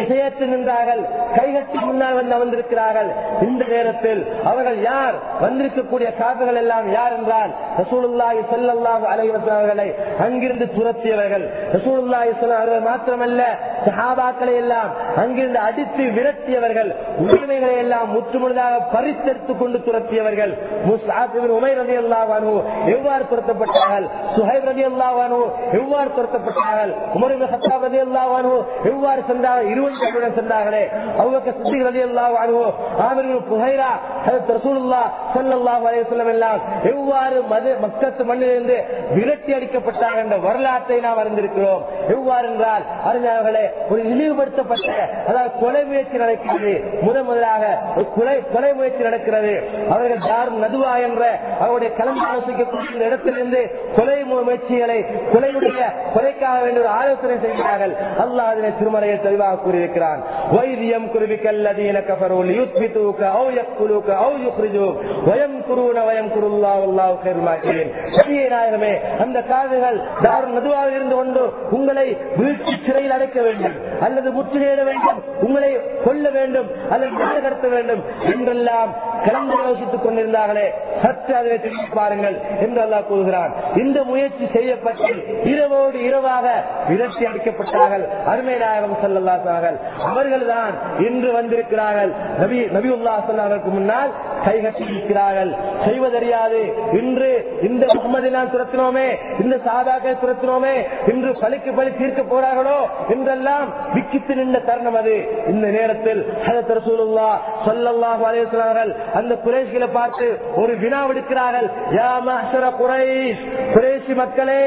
Speaker 1: இசையற்று நின்றார்கள் கைகட்டி முன்னால் வந்து அமர்ந்திருக்கிறார்கள் இந்த நேரத்தில் அவர்கள் யார் வந்திருக்கக்கூடிய காப்புகள் எல்லாம் யார் என்றால் ரசூலுல்லாஹி ஸல்லல்லாஹு அலைஹி வஸல்லம் அவர்களை அங்கிருந்து துரத்தியவர்கள் ரசூலுல்லாஹி ஸல்லல்லாஹு அலைஹி வஸல்லம் மாத்திரமல்ல சஹாபாக்களை எல்லாம் அங்கிருந்து அடித்து விரட்டியவர்கள் உரிமைகளை எல்லாம் முற்றுமுழுதாக பறித்தெடுத்துக் கொண்டு துரத்தியவர்கள் முஸ்ஆப் இப்னு உமைர் ரலியல்லாஹு அன்ஹு எவ்வாறு துரத்தப்பட்டார்கள் சுஹைப் ரலியல்லாஹு அன்ஹு எவ்வாறு துரத்தப்பட்டார்கள் உமர் இப்னு கத்தாப் ரலியல்லாஹு அன்ஹு எவ்வாறு சென்றார்கள் இருபது பேருடன் சென்றார்களே அபூபக்கர் சித்திக் ரலியல்லாஹு அன்ஹு ஆமிர் இப்னு புஹைரா ஹஜ்ரத் ரசூலுல்லாஹ் ஸல்லல்லாஹு அலைஹி வஸல்லம் எல்லாம் எவ்வாறு மது மக்கத்து மண்ணிலிருந்து விரட்டி அடிக்கப்பட்டார்கள் என்ற வரலாற்றை நாம் அறிந்திருக்கிறோம் எவ்வாறு என்றால் அறிஞர்களே ஒரு இழிவுபடுத்தப்பட்ட அதாவது கொலை முயற்சி நடக்கிறது முதன் முதலாக ஒரு கொலை கொலை முயற்சி நடக்கிறது அவர்கள் தாரும் நதுவா என்ற அவருடைய கலந்து ஆலோசிக்கக்கூடிய இடத்திலிருந்து கொலை மு- முயற்சிகளை கொலையுடைய கொலைக்காக வேண்டிய ஒரு ஆலோசனை செய்கிறார்கள் அல்லாஹ் அதனை திருமலையில் தெளிவாக கூறியிருக்கிறான் வைத்தியம் குருவிக்கல்லதீன கஃபரூல் யுத்பிதூக ஔ யக்துலூக ஔ யுக்ரிஜூக் வயம் குருன வயம் குருல்லாஹ் அல்லாஹ் கைர் மாக்கீன் நபியே நாயகமே அந்த காதுகள் தாரும் நதுவாக இருந்து கொண்டு உங்களை வீட்டு சிறையில் அடைக்க வேண்டும் அல்லது முற்றுகையிட வேண்டும் உங்களை கொல்ல வேண்டும் அல்லது நாடு கடத்த வேண்டும் என்றெல்லாம் கலந்து யோசித்துக் கொண்டிருந்தார்களே சற்று அதை திரும்பி பாருங்கள் என்று அல்லாஹ் கூறுகிறான் இந்த முயற்சி செய்யப்பட்டு இரவோடு இரவாக விரட்டி அடிக்கப்பட்டார்கள் அருமை நாயகம் செல்லல்லாசார்கள் அவர்கள் தான் இன்று வந்திருக்கிறார்கள் நபி நபியுல்லா சொன்னார்களுக்கு முன்னால் கைகட்டி இருக்கிறார்கள் செய்வதறியாது இன்று இந்த முகமது நாம் துரத்தினோமே இந்த சாதாக்கள் துரத்தினோமே இன்று பலிக்கு பலி தீர்க்க போறார்களோ என்றெல்லாம் விக்கித்து நின்ற தருணம் அது இந்த நேரத்தில் ஹதரத் ரசூலுல்லாஹ் ஸல்லல்லாஹு அலைஹி வஸல்லம் அவர்கள் அந்த குறைஷிகளை பார்த்து ஒரு வினா விடுக்கிறார்கள் யா மஹ்ஷர குறைஷ் குறைஷி மக்களே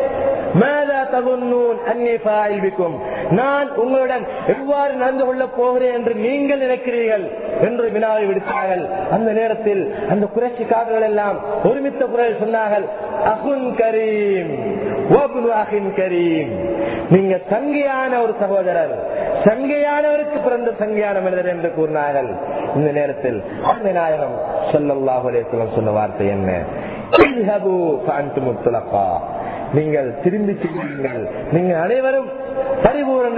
Speaker 1: மாதா தகுன்னூன் அன்னி ஃபாயில் பிக்கும் நான் உங்களுடன் எவ்வாறு நடந்து கொள்ளப் போகிறேன் என்று நீங்கள் நினைக்கிறீர்கள் என்று வினாவை விடுத்தார்கள் அந்த நேரத்தில் அந்த குறைச்சிக்காரர்கள் எல்லாம் ஒருமித்த குரல் சொன்னார்கள் அகுன் கரீம் வப்னு அகின் கரீம் நீங்க சங்கையான ஒரு சகோதரர் சங்கையானவருக்கு பிறந்த சங்கையான மனிதர் என்று கூறினார்கள் இந்த நேரத்தில் அந்த நாயகம் சொல்லல்லாஹு அலைஹி வஸல்லம் சொன்ன வார்த்தை என்ன இذهبوا فأنتم الطلقاء. நீங்கள் திரும்பி செல்வீர்கள் நீங்கள் அனைவரும் பரிபூரண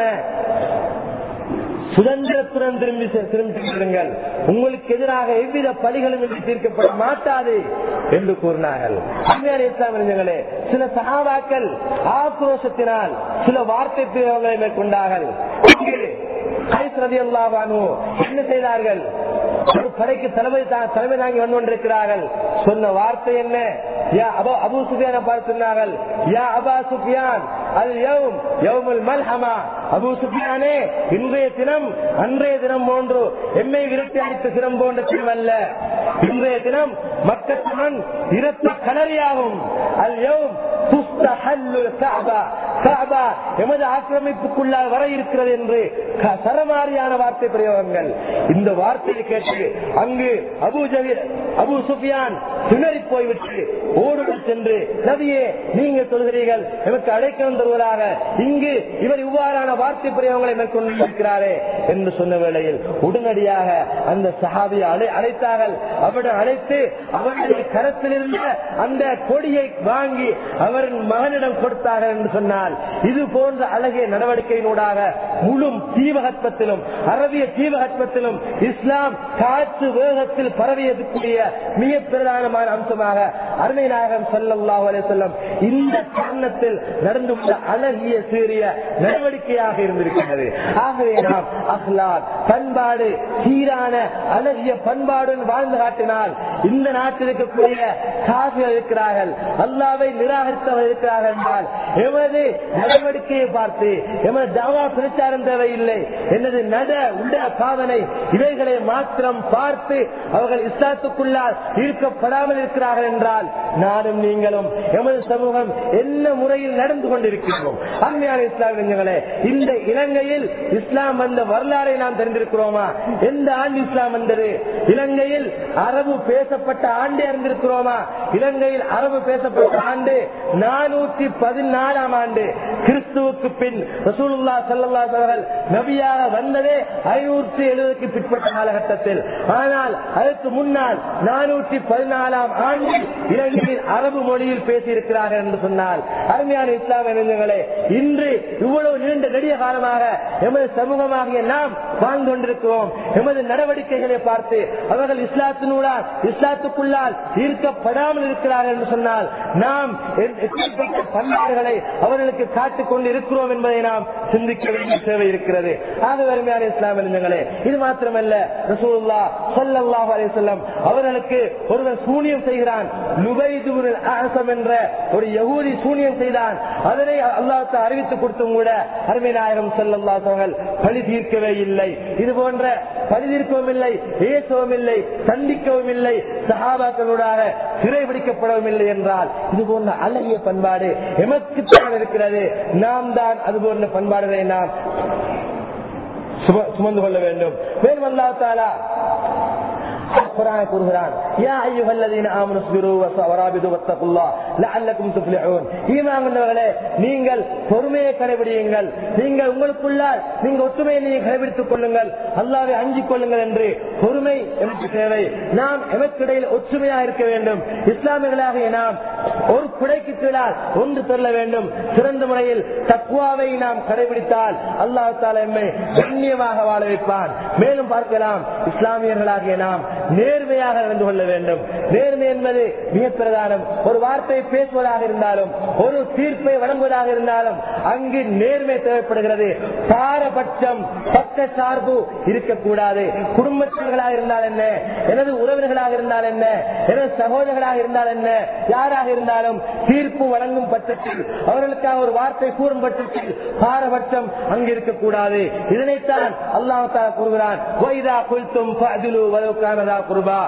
Speaker 1: சுதந்திரத்துடன் திரும்பி செ- திரும்பி செல்லுங்கள் உங்களுக்கு எதிராக எவ்வித பலிகளும் இன்று தீர்க்கப்பட மாட்டாது என்று கூறினார்கள் அருமையான இஸ்லாம் அறிஞர்களே சில சகாபாக்கள் ஆக்ரோஷத்தினால் சில வார்த்தை பிரயோகங்களை மேற்கொண்டார்கள் இங்கு கைஸ் ரலியல்லாஹு அன்ஹு என்ன செய்தார்கள் ஒரு படைக்கு தலைமை தா- தலைமை தாங்கி வந்து கொண்டிருக்கிறார்கள் சொன்ன வார்த்தை என்ன யா அபு அபு சுஃபியான பார்த்து சொன்னார்கள் யா அபா சுஃபியான் அது யௌம் யௌமுல் மல்ஹமா அபு சுஃபியானே இன்றைய தினம் அன்றைய தினம் போன்று எம்மை விரட்டி அடித்த தினம் போன்ற தினம் அல்ல இன்றைய தினம் மக்கள் மண் இரத்த கலரியாகும் அல் யௌம் துஸ்தஹல்லு கஅபா கஅபா எமது ஆக்கிரமிப்புக்குள்ளால் வர இருக்கிறது என்று க- சரமாரியான வார்த்தை பிரயோகங்கள் இந்த வார்த்தையை கேட்டு அங்கு அபு ஜஹீர் அபு சுஃபியான் திணறி போய்விட்டு ஓடுடன் சென்று நபியே நீங்க சொல்கிறீர்கள் எமக்கு அடைக்கலம் தருவதாக இங்கு இவர் இவ்வாறான வார்த்தை பிரயோகங்களை மேற்கொண்டிருக்கிறாரே என்று சொன்ன வேளையில் உடனடியாக அந்த சஹாபியை அழை அழைத்தார்கள் அவரிடம் அழைத்து அவருடைய கரத்தில் இருந்த அந்த கொடியை வாங்கி அவரின் மகனிடம் கொடுத்தார்கள் என்று சொன்னால் இது போன்ற அழகிய நடவடிக்கையினூடாக முழு தீபகற்பத்திலும் அரபிய தீபகற்பத்திலும் இஸ்லாம் காற்று வேகத்தில் பரவியதுக்குரிய மிக பிரதானமான அம்சமாக அருமை நாயகம் ஸல்லல்லாஹு அலைஹி வஸல்லம் இந்த தருணத்தில் நடந்து கொண்ட அழகிய சீரிய நடவடிக்கையாக இருந்திருக்கிறது ஆகவே நாம் அஹ்லாத் பண்பாடு சீரான அழகிய பண்பாடுடன் வாழ்ந்து காட்டினால் இந்த நாட்டில் இருக்கக்கூடிய காசுகள் இருக்கிறார்கள் அல்லாவை நிராகரித்தவர் இருக்கிறார்கள் என்றால் எமது நடவடிக்கையை பார்த்து எமது தவா பிரச்சாரம் தேவையில்லை எனது நட உட பாவனை இவைகளை மாத்திரம் பார்த்து அவர்கள் இஸ்லாத்துக்குள்ளால் ஈர்க்கப்படாமல் இருக்கிறார்கள் என்றால் நானும் நீங்களும் எமது சமூகம் என்ன முறையில் நடந்து கொண்டிருக்கிறோம் அருமையான இஸ்லாம் நெஞ்சங்களே இந்த இலங்கையில் இஸ்லாம் வந்த வரலாறை நாம் தெரிந்திருக்கிறோமா எந்த ஆண்டு இஸ்லாம் வந்தது இலங்கையில் அரபு பேசப்பட்ட ஆண்டே அறிந்திருக்கிறோமா இலங்கையில் அரபு பேசப்பட்ட ஆண்டு நானூற்றி பதினாலாம் ஆண்டு கிறிஸ்துவுக்கு பின் ரசூலுல்லா சல்லா அவர்கள் நபியாக வந்ததே ஐநூற்றி எழுபதுக்கு பிற்பட்ட காலகட்டத்தில் ஆனால் அதற்கு முன்னால் நானூற்றி பதினாலாம் ஆண்டில் இலங்கையில் அரபு மொழியில் பேசியிருக்கிறார்கள் என்று சொன்னால் அருமையான இஸ்லாம் இளைஞர்களே இன்று இவ்வளவு நீண்ட நெடிய காலமாக எமது சமூகமாகிய நாம் வாழ்ந்து கொண்டிருக்கிறோம் எமது நடவடிக்கைகளை பார்த்து அவர்கள் இஸ்லாத்தினூடால் இஸ்லாத்துக்குள்ளால் ஈர்க்கப்படாமல் இருக்கிறார்கள் என்று சொன்னால் நாம் எப்படிப்பட்ட பண்பாடுகளை அவர்களுக்கு காட்டிக் கொண்டு இருக்கிறோம் என்பதை நாம் சிந்திக்க வேண்டிய தேவை இருக்கிறது ஆக அருமையான இஸ்லாம் இளைஞர்களே இது மாத்திரமல்ல ரசூலுல்லா ஸல்லல்லாஹு அலைஹி வஸல்லம் அவர்களுக்கு ஒருவர் சூனியம் செய்கிறான் லுபைதுல் அஹ்சம் என்ற ஒரு யகூதி சூனியம் செய்தான் அதனை அல்லாஹ் அறிவித்து கொடுத்தும் கூட அருமை நாயகம் ஸல்லல்லாஹு அலைஹி அவர்கள் பழி தீர்க்கவே இல்லை இது போன்ற பழி தீர்க்கவும் இல்லை ஏசவும் இல்லை சந்திக்கவும் இல்லை சஹாபாக்களோடாக சிறைபிடிக்கப்படவும் இல்லை என்றால் இது போன்ற அழகிய பண்பாடு எமக்குத்தான் இருக்கிறது நாம் தான் அது போன்ற பண்பாடுகளை நாம் சும- சுமந்து கொள்ள வேண்டும் மேலும் அல்லா தாலா القرآن கூறுகிறான் يا أيها الذين آمنوا اصبروا ورابطوا واتقوا الله لعلكم تفلحون ஈமான் கொண்டவர்களே நீங்கள் பொறுமையை கடைபிடியுங்கள் நீங்கள் உங்களுக்குள்ளால் நீங்க ஒற்றுமையை நீங்கள் கடைபிடித்துக் கொள்ளுங்கள் அல்லாவை அஞ்சிக் கொள்ளுங்கள் என்று பொறுமை எமக்கு தேவை நாம் எமக்கிடையில் ஒற்றுமையாக இருக்க வேண்டும் இஸ்லாமியர்களாகிய நாம் ஒரு குடைக்கு கீழால் ஒன்று செல்ல வேண்டும் சிறந்த முறையில் தக்குவாவை நாம் கடைபிடித்தால் அல்லாஹ் தாலா எம்மை கண்ணியமாக வாழ வைப்பான் மேலும் பார்க்கலாம் இஸ்லாமியர்களாகிய நாம் நேர்மையாக நடந்து கொள்ள வேண்டும் நேர்மை என்பது மிக பிரதானம் ஒரு வார்த்தை பேசுவதாக இருந்தாலும் ஒரு தீர்ப்பை வழங்குவதாக இருந்தாலும் அங்கு நேர்மை தேவைப்படுகிறது பாரபட்சம் பக்க சார்பு இருக்கக்கூடாது குடும்பத்தினர்களாக இருந்தால் என்ன எனது உறவினர்களாக இருந்தால் என்ன எனது சகோதரர்களாக இருந்தால் என்ன யாராக இருந்தாலும் தீர்ப்பு வழங்கும் பட்சத்தில் அவர்களுக்காக ஒரு வார்த்தை கூறும் பட்சத்தில் பாரபட்சம் அங்கு இருக்கக்கூடாது இதனைத்தான் அல்லாஹ் தாலா கூறுகிறான் "வைதா குல்தும் ஃபஅதிலு வலவ் கானதா குர்பா."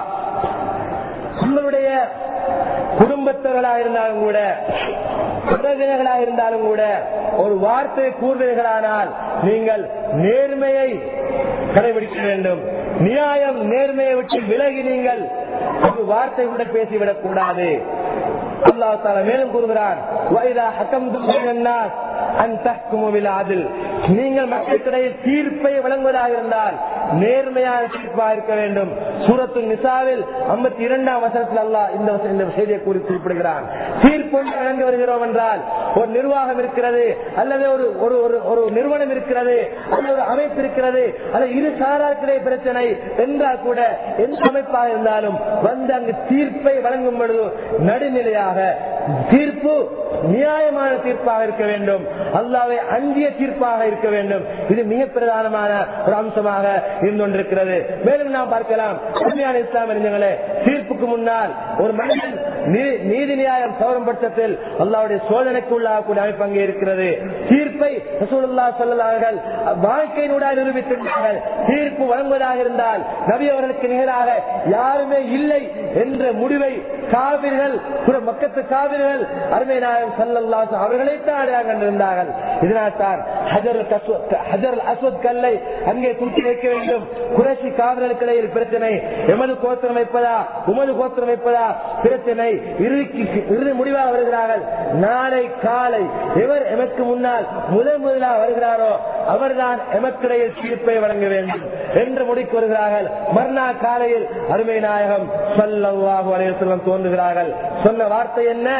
Speaker 1: உங்களுடைய குடும்பத்தவர்களாக இருந்தாலும் கூட உறவினர்களாக இருந்தாலும் கூட ஒரு வார்த்தை கூறுவீர்களானால் நீங்கள் நேர்மையை கடைபிடிக்க வேண்டும் நியாயம் நேர்மையை விட்டு விலகி நீங்கள் ஒரு வார்த்தை கூட பேசிவிடக் கூடாது அல்லாஹ் தாலா மேலும் கூறுகிறான் "வஇதா ஹக்கம்தும் பைனன் நாஸ் அன் தஹ்குமு பில் அத்ல்." நீங்கள் மக்களுக்கிடையில் தீர்ப்பை வழங்குவதாக இருந்தால் நேர்மையான தீர்ப்பாக இருக்க வேண்டும் சூரத்து நிசாவில் ஐம்பத்தி இரண்டாம் வசனத்தில் அல்லாஹ் இந்த வச- இந்த செய்தியை கூறி குறிப்பிடுகிறான் தீர்ப்பு ஒன்று வழங்கி வருகிறோம் என்றால் ஒரு நிர்வாகம் இருக்கிறது அல்லது ஒரு ஒரு ஒரு- ஒரு நிறுவனம் இருக்கிறது அல்லது ஒரு அமைப்பு இருக்கிறது அல்லது இரு சாராக்கிடைய பிரச்சனை என்றால் கூட எந்த அமைப்பாக இருந்தாலும் வந்து அங்கு தீர்ப்பை வழங்கும் பொழுது நடுநிலையாக தீர்ப்பு நியாயமான தீர்ப்பாக இருக்க வேண்டும் அல்லாவை அஞ்சிய தீர்ப்பாக இருக்க வேண்டும் இது மிக பிரதானமான ஒரு அம்சமாக இருந்து கொண்டிருக்கிறது மேலும் நாம் பார்க்கலாம் உண்மையான இஸ்லாம் அறிஞர்களே தீர்ப்புக்கு முன்னால் ஒரு மனிதன் நீ- நீதி நியாயம் சௌரம் பட்சத்தில் அல்லாவுடைய சோதனைக்கு உள்ளாகக்கூடிய அமைப்பு அங்கே இருக்கிறது தீர்ப்பை ரசூலுல்லா சொல்லலார்கள் வாழ்க்கையினூடாக நிரூபித்திருந்தார்கள் தீர்ப்பு வழங்குவதாக இருந்தால் நபி அவர்களுக்கு நிகராக யாருமே இல்லை என்ற முடிவை காவிர்கள் மக்கத்து காவிர்கள் அருமை நாயகம் சல்லல்லாஹு அவர்களைத்தான் அடையாளம் கண்டிருந்தார்கள் இதனால் தான் ஹஜர் ஹஜர் அஸ்வத் கல்லை அங்கே தூக்கி வைக்க வேண்டும் குறைசி காவிர்களுக்கு இடையில் பிரச்சனை எமது கோத்திரம் வைப்பதா உமது கோத்திரம் வைப்பதா பிரச்சனை இறுதிக்கு இறுதி முடிவாக வருகிறார்கள் நாளை காலை எவர் எமக்கு முன்னால் முதல் முதலாக வருகிறாரோ அவர்தான் எமக்கிடையில் தீர்ப்பை வழங்க வேண்டும் என்று முடிக்கு வருகிறார்கள் மறுநாள் காலையில் அருமை நாயகம் சல்லல்லாஹு அலைஹி வஸல்லம் தோன்றுகிறார்கள் சொன்ன வார்த்தை என்ன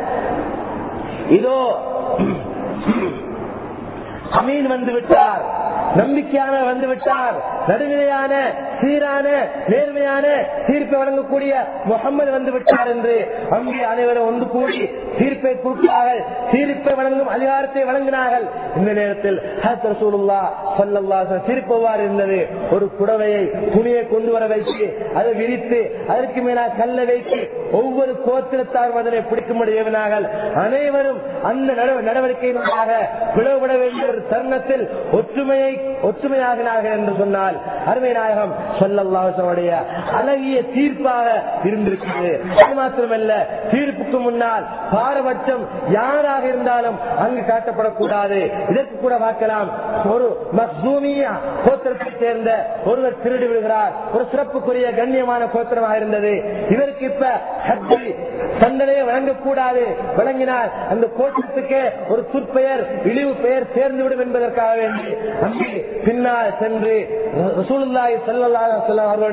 Speaker 1: இதோ அமீன் வந்து விட்டார் நம்பிக்கையான வந்து விட்டார் நடுநிலையான சீரான நேர்மையான தீர்ப்பை வழங்கக்கூடிய முகம்மது வந்து விட்டார் என்று அங்கே அனைவரும் ஒன்று கூடி தீர்ப்பை கொடுத்தார்கள் தீர்ப்பை வழங்கும் அதிகாரத்தை வழங்கினார்கள் இந்த நேரத்தில் ஹஜ்ரத் ரசூலுல்லாஹ் ஸல்லல்லாஹு அலைஹி வஸல்லம் தீர்ப்பு எவ்வாறு இருந்தது ஒரு புடவையை துணியை கொண்டு வர வைத்து அதை விரித்து அதற்கு மேலா கல்லை வைத்து ஒவ்வொரு கோத்திரத்தார் அதனை பிடிக்கும்படி ஏவினார்கள் அனைவரும் அந்த நட- நடவடிக்கையினூடாக பிளவுபட வேண்டிய ஒரு தருணத்தில் ஒற்றுமையை ஒற்றுமையாகினார்கள் என்று சொன்னால் அருமை நாயகம் சொல்லல்லாவுடைய அழகிய தீர்ப்பாக இருந்திருக்கிறது அது மாத்திரமல்ல தீர்ப்புக்கு முன்னால் பாரபட்சம் யாராக இருந்தாலும் அங்கு காட்டப்படக்கூடாது இதற்கு கூட பார்க்கலாம் ஒரு மக்சூமியா கோத்திரத்தை சேர்ந்த ஒருவர் திருடி விடுகிறார் ஒரு சிறப்புக்குரிய கண்ணியமான கோத்திரமாக இருந்தது இதற்கு இப்ப ஹஜ்ஜி தண்டனையை வழங்கக்கூடாது வழங்கினால் அந்த கோத்திரத்துக்கு ஒரு துற்பெயர் இழிவு பெயர் சேர்ந்துவிடும் என்பதற்காக வேண்டி அங்கே பின்னால் சென்று ரசூலுல்லாஹி ஸல்லல்லாஹு அலைஹி வஸல்லம் அவர்களுடன்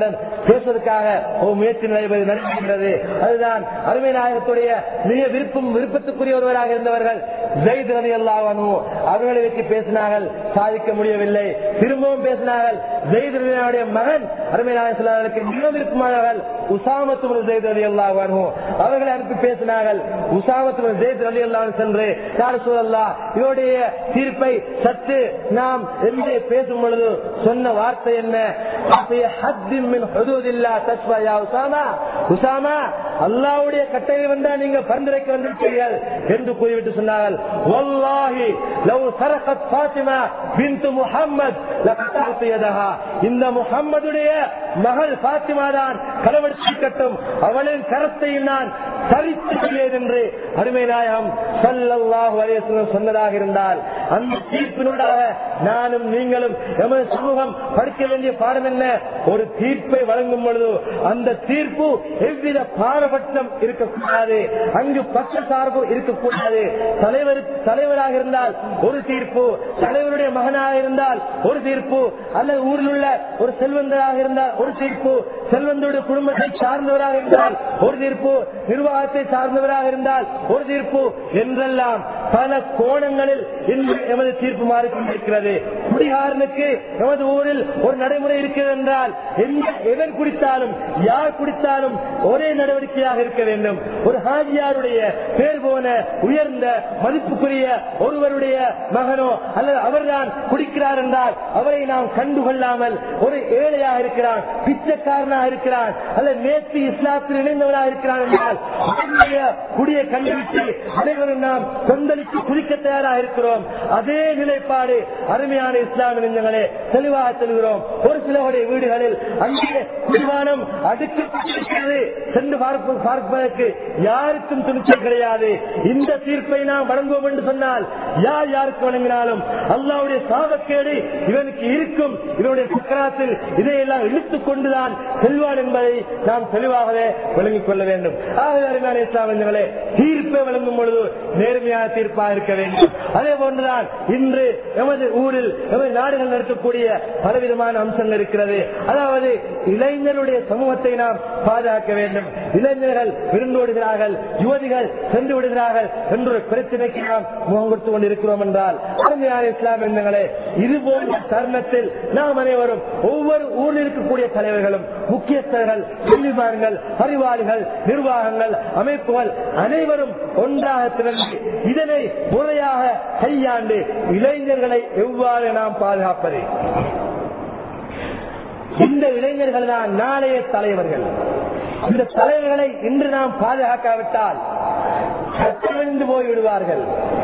Speaker 1: பேசுவதற்காக ஒரு முயற்சி நடைபெறு- நடைபெறுகிறது அதுதான் அருமை நாயகத்துடைய மிக விருப்பம் விருப்பத்துக்குரிய ஒருவராக இருந்தவர்கள் ஜெயித் ரவி அல்லாஹனு அவர்களை வச்சு பேசினார்கள் சாதிக்க முடியவில்லை திரும்பவும் பேசினார்கள் ஜெயித் ரவியுடைய மகன் அருமை நாயகர்களுக்கு மிக விருப்பமானவர்கள் உசாமத்து ஜெயித் ரவி அல்லாஹனு அவர்களை அனுப்பி பேசினார்கள் உசாமத்து ஜெயித் ரவி அல்லாஹ் சென்று யார் சூழல்லா இவருடைய தீர்ப்பை சற்று நாம் என்று பேசும் பொழுது சொன்ன வார்த்தை என்ன "அஃபி ஹத்தின் மின் ஹுதூதில்லா தஸ்வா யா உசாமா உசாமா அல்லாஹ்வுடைய கட்டளை வந்தா நீங்க பரிந்துரைக்க வந்திருக்கிறீர்கள் என்று கூறிவிட்டு சொன்னார்கள் வல்லாஹி லவ் சரகத் ஃபாத்திமா பின்த் முஹம்மத் லகதஅத்து யதஹா இந்த முஹம்மதுடைய மகள் ஃபாத்திமா தான் களவெடுக்கட்டும் அவளின் கரத்தையும் நான் சரித்து விடுவேன் என்று அருமை நாயகம் ஸல்லல்லாஹு அலைஹி வஸல்லம் சொன்னதாக இருந்தால் அந்த தீர்ப்பினூடாக நானும் நீங்களும் எமது சமூகம் படிக்க வேண்டிய பாடம் என்ன ஒரு தீர்ப்பை வழங்கும் பொழுது அந்த தீர்ப்பு எவ்வித பாரபட்சம் இருக்கக்கூடாது அங்கு பக்க சார்பு இருக்கக்கூடாது தலைவர் தலைவராக இருந்தால் ஒரு தீர்ப்பு தலைவருடைய மகனாக இருந்தால் ஒரு தீர்ப்பு அல்லது ஊரில் உள்ள ஒரு செல்வந்தராக இருந்தால் ஒரு தீர்ப்பு செல்வந்தருடைய குடும்பத்தை சார்ந்தவராக இருந்தால் ஒரு தீர்ப்பு நிர்வாகத்தை சார்ந்தவராக இருந்தால் ஒரு தீர்ப்பு என்றெல்லாம் பல கோணங்களில் இன்று எமது தீர்ப்பு மாறிக்கொண்டிருக்கிறது குடிகாரனுக்கு எமது ஊரில் ஒரு நடைமுறை இருக்கிறது என்றால் எந்த எவன் குடித்தாலும் யார் குடித்தாலும் ஒரே நடவடிக்கையாக இருக்க வேண்டும் ஒரு ஹாஜியாருடைய பேர் போன உயர்ந்த மதிப்புக்குரிய ஒருவருடைய மகனோ அல்லது அவர்தான் குடிக்கிறார் என்றால் அவரை நாம் கண்டுகொள்ளாமல் ஒரு ஏழையாக இருக்கிறான் பிச்சைக்காரனாக இருக்கிறான் அல்லது நேற்று இஸ்லாத்தில் இணைந்தவராக இருக்கிறான் என்றால் அவருடைய குடியை கண்டுபிடித்து அனைவரும் நாம் கொந்தளித்து குதிக்க தயாராக இருக்கிறோம் அதே நிலைப்பாடு அருமையான இஸ்லாமிய நெஞ்சங்களே தெளிவாக செல்கிறோம் ஒரு சிலருடைய வீடுகளில் அங்கே குடிவானம் அடுக்கப்பட்டிருக்கிறது சென்று பார்ப்ப- பார்ப்பதற்கு யாருக்கும் துணிச்சல் கிடையாது இந்த தீர்ப்பை நாம் வழங்குவோம் என்று சொன்னால் யார் யாருக்கு வழங்கினாலும் அல்லாவுடைய சாபக்கேடு இவனுக்கு இருக்கும் இவனுடைய சக்கராத்தில் இதையெல்லாம் இழுத்துக் கொண்டுதான் செல்வான் என்பதை நாம் தெளிவாகவே விளங்கிக் கொள்ள வேண்டும் ஆகவே அருமையான இஸ்லாமியர்களே தீர்ப்பை வழங்கும் பொழுது நேர்மையான தீர்ப்பாக இருக்க வேண்டும் அதே போன்றுதான் இன்று எமது ஊரில் எமது நாடுகள் நடத்தக்கூடிய பலவிதமான அம்சங்கள் இருக்கிறது அதாவது இளைஞருடைய சமூகத்தை நாம் பாதுகாக்க வேண்டும் இளைஞர்கள் விருந்தோடுகிறார்கள் யுவதிகள் சென்று விடுகிறார்கள் என்ற ஒரு பிரச்சனைக்கு நாம் முகம் கொடுத்துக் கொண்டிருக்கிறோம் என்றால் அருமையான இஸ்லாம் எண்ணங்களே இது போன்ற தருணத்தில் நாம் அனைவரும் ஒவ்வொரு ஊரில் இருக்கக்கூடிய தலைவர்களும் முக்கியஸ்தர்கள் கல்விமான்கள் அறிவாளிகள் நிர்வாகங்கள் அமைப்புகள் அனைவரும் ஒன்றாக திரண்டு இதனை முறையாக கையாண்டு இளைஞர்களை எவ்வாறு நாம் பாதுகாப்பது இந்த இளைஞர்கள் தான் நாளைய தலைவர்கள் இந்த தலைவர்களை இன்று நாம் பாதுகாக்காவிட்டால் சற்றமிழ்ந்து போய் விடுவார்கள்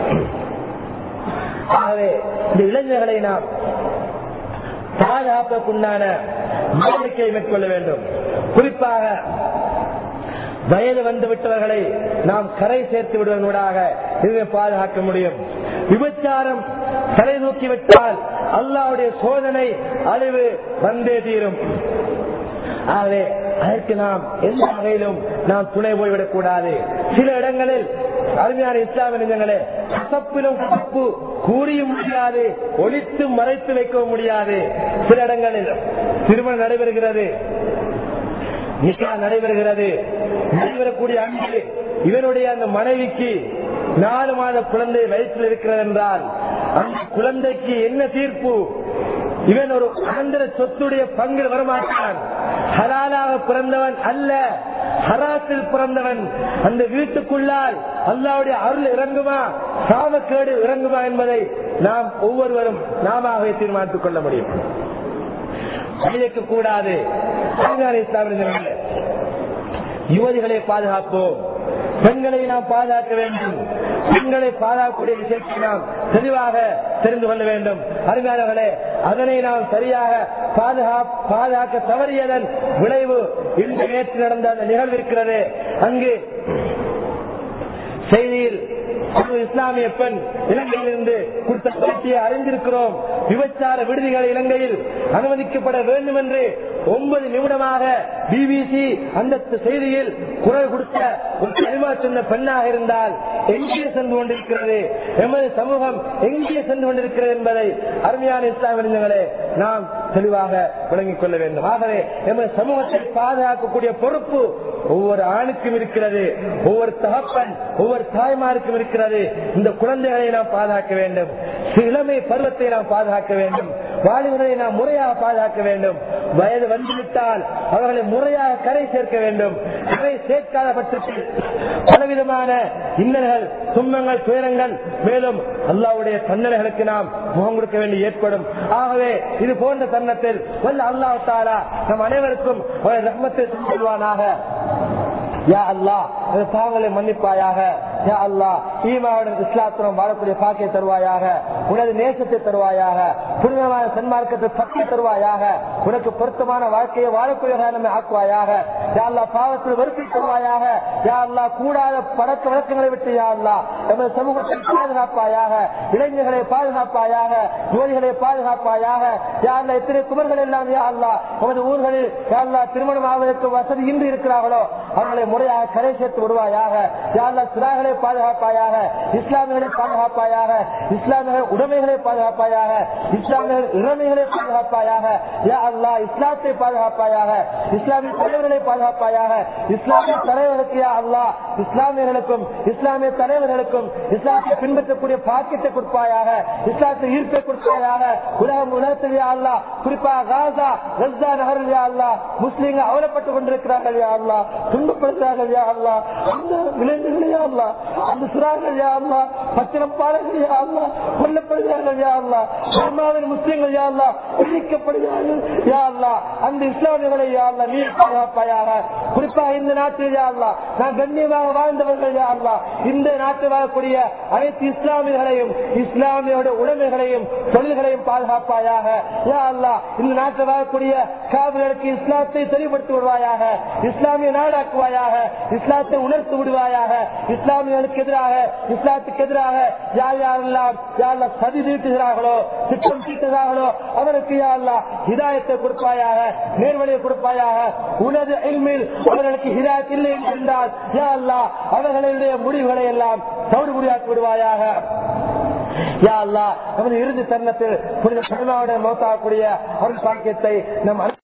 Speaker 1: ஆகவே இந்த இளைஞர்களை நாம் பாதுகாப்புக்குண்டான நடவடிக்கை மேற்கொள்ள வேண்டும் குறிப்பாக வயது வந்து விட்டவர்களை நாம் கரை சேர்த்து விடுவதனூடாக இதை பாதுகாக்க முடியும் விபச்சாரம் தலை தூக்கி விட்டால் அல்லாவுடைய சோதனை அழிவு வந்தே தீரும் ஆகவே அதற்கு நாம் எந்த வகையிலும் நாம் துணை போய்விடக் கூடாது சில இடங்களில் அருமையான இஸ்லாமிய நெஞ்சங்களே கசப்பிலும் கசப்பு கூறியும் முடியாது ஒழித்து மறைத்து வைக்கவும் முடியாது சில இடங்களில் திருமணம் நடைபெறுகிறது நிஷா நடைபெறுகிறது நடைபெறக்கூடிய அன்று இவனுடைய அந்த மனைவிக்கு நாலு மாத குழந்தை வயிற்றில் இருக்கிறது என்றால் அந்த குழந்தைக்கு என்ன தீர்ப்பு இவன் ஒரு அனந்தர சொத்துடைய பங்கில் வரமாட்டான் ஹலாலாக பிறந்தவன் அல்ல ஹராத்தில் பிறந்தவன் அந்த வீட்டுக்குள்ளால் அல்லாவுடைய அருள் இறங்குமா சாவக்கேடு இறங்குமா என்பதை நாம் ஒவ்வொருவரும் நாமவே தீர்மானித்துக் கொள்ள முடியும் செய்யக்க கூடாது இஸ்லாமிய யுவதிகளை பாதுகாப்போம் பெண்களை நாம் பாதுகாக்க வேண்டும் பெண்களை பாதுகாக்கக்கூடிய விஷயத்தை நாம் தெளிவாக தெரிந்து கொள்ள வேண்டும் அறிஞர்களே அதனை நாம் சரியாக பாதுகா- பாதுகாக்க தவறியதன் விளைவு இன்று நேற்று நடந்த அந்த நிகழ்வு இருக்கிறது அங்கு செய்தியில் ஒரு இஸ்லாமிய பெண் இலங்கையிலிருந்து கொடுத்த பேட்டியை அறிந்திருக்கிறோம் விபச்சார விடுதிகள் இலங்கையில் அனுமதிக்கப்பட வேண்டும் என்று ஒன்பது நிமிடமாக பிபிசி அந்த செய்தியில் குரல் கொடுத்த ஒரு கனிமா சொன்ன பெண்ணாக இருந்தால் எங்கே சென்று கொண்டிருக்கிறது எமது சமூகம் எங்கே சென்று கொண்டிருக்கிறது என்பதை அருமையான இஸ்லாம் அறிஞர்களே நாம் தெளிவாக விளங்கிக் கொள்ள வேண்டும் ஆகவே எமது சமூகத்தை பாதுகாக்கக்கூடிய பொறுப்பு ஒவ்வொரு ஆணுக்கும் இருக்கிறது ஒவ்வொரு தகப்பன் ஒவ்வொரு தாய்மாருக்கும் இருக்கிறது இந்த குழந்தைகளை நாம் பாதுகாக்க வேண்டும் இளமை பருவத்தை நாம் பாதுகாக்க வேண்டும் வாலிபர்களை நாம் முறையாக பாதுகாக்க வேண்டும் வயது வந்துவிட்டால் அவர்களை முறையாக கரை சேர்க்க வேண்டும் கரை சேர்க்காத பட்சத்தில் பலவிதமான இன்னல்கள் துன்பங்கள் துயரங்கள் மேலும் அல்லாவுடைய தன்னலைகளுக்கு நாம் முகம் கொடுக்க வேண்டி ஏற்படும் ஆகவே இது போன்ற தருணத்தில் வல்ல அல்லாஹ் தாலா நம் அனைவருக்கும் ஒரு ரஹ்மத்தை சொல்வானாக யா அல்லா தாங்களை மன்னிப்பாயாக யா அல்லா ஈமாவுடன் இஸ்லாத்துடன் வாழக்கூடிய பாக்கிய தருவாயாக உனது நேசத்தை தருவாயாக புனிதமான சன்மார்க்கத்தை சக்தி தருவாயாக உனக்கு பொருத்தமான வாழ்க்கையை வாழக்கூடிய நம்மை ஆக்குவாயாக யா அல்லா பாவத்தில் வெறுப்பை தருவாயாக யா அல்லா கூடாத பழக்க வழக்கங்களை விட்டு யா அல்லா நமது சமூகத்தை பாதுகாப்பாயாக இளைஞர்களை பாதுகாப்பாயாக யுவதிகளை பாதுகாப்பாயாக யா அல்லா எத்தனை குமர்கள் எல்லாம் யா அல்லா நமது ஊர்களில் யா அல்லா திருமணம் ஆவதற்கு வசதி இன்றி இருக்கிறார்களோ அவர்களை முறையாக கரை சேர்த்து விடுவாயாக யாழ்லா சிறார்களை பாதுகாப்பாயாக இஸ்லாமியர்களை பாதுகாப்பாயாக இஸ்லாமியர்கள் உடைமைகளை பாதுகாப்பாயாக இஸ்லாமியர்கள் இளமைகளை பாதுகாப்பாயாக யா அல்லா இஸ்லாத்தை பாதுகாப்பாயாக இஸ்லாமிய தலைவர்களை பாதுகாப்பாயாக இஸ்லாமிய தலைவர்களுக்கு யா அல்லா இஸ்லாமியர்களுக்கும் இஸ்லாமிய தலைவர்களுக்கும் இஸ்லாத்தை பின்பற்றக்கூடிய பாக்கியத்தை கொடுப்பாயாக இஸ்லாத்தை ஈர்ப்பை கொடுப்பாயாக உலகம் உலகத்தில் யா அல்லா குறிப்பாக காசா ரஸ்தா நகரில் யா அல்லா முஸ்லீம்கள் அவலப்பட்டுக் கொண்டிருக்கிறார்கள் யா அல்லா துன்பப்படுத்துகிறார்கள் யா அல்லா அந்த விலங்குகள் யா அல்லா அந்த சிறார்கள் யா அல்லா பத்திரம் பாடல்கள் யா அல்லா கொல்லப்படுகிறார்கள் யா அல்லா பர்மாவின் முஸ்லீம்கள் யா அல்லா பிடிக்கப்படுகிறார்கள் யா அல்லா அந்த இஸ்லாமியர்களை யா அல்லா நீ பாதுகாப்பாயாக குறிப்பாக இந்த நாட்டில் யா அல்லா நான் கண்ணியமாக வாழ்ந்தவர்கள் யா அல்லா இந்த நாட்டில் வாழக்கூடிய அனைத்து இஸ்லாமியர்களையும் இஸ்லாமியோட உடைமைகளையும் தொழில்களையும் பாதுகாப்பாயாக யா அல்லா இந்த நாட்டில் வாழக்கூடிய காவிர்களுக்கு இஸ்லாத்தை தெளிவுபடுத்தி விடுவாயாக இஸ்லாமிய நாடாக்குவாயாக இஸ்லாத்தை உணர்த்து விடுவாயாக இஸ்லாமியர்களுக்கு எதிராக இஸ்லாத்துக்கு எதிராக யார் யாரெல்லாம் யாரெல்லாம் சதி தீட்டுகிறார்களோ திட்டம் தீட்டுகிறார்களோ அவருக்கு யாரெல்லாம் ஹிதாயத்தை கொடுப்பாயாக நேர்வழியை கொடுப்பாயாக உனது எல்மில் அவர்களுக்கு ஹிதாயத் இல்லை என்றால் யா அல்லாஹ் அவர்களுடைய முடிவுகளை எல்லாம் தவிடுபடியாக்கி விடுவாயாக யா அல்லாஹ் நமது இறுதி தருணத்தில் புனித பெருமாவுடைய மௌத்தாகக்கூடிய அருள் பாக்கியத்தை நம்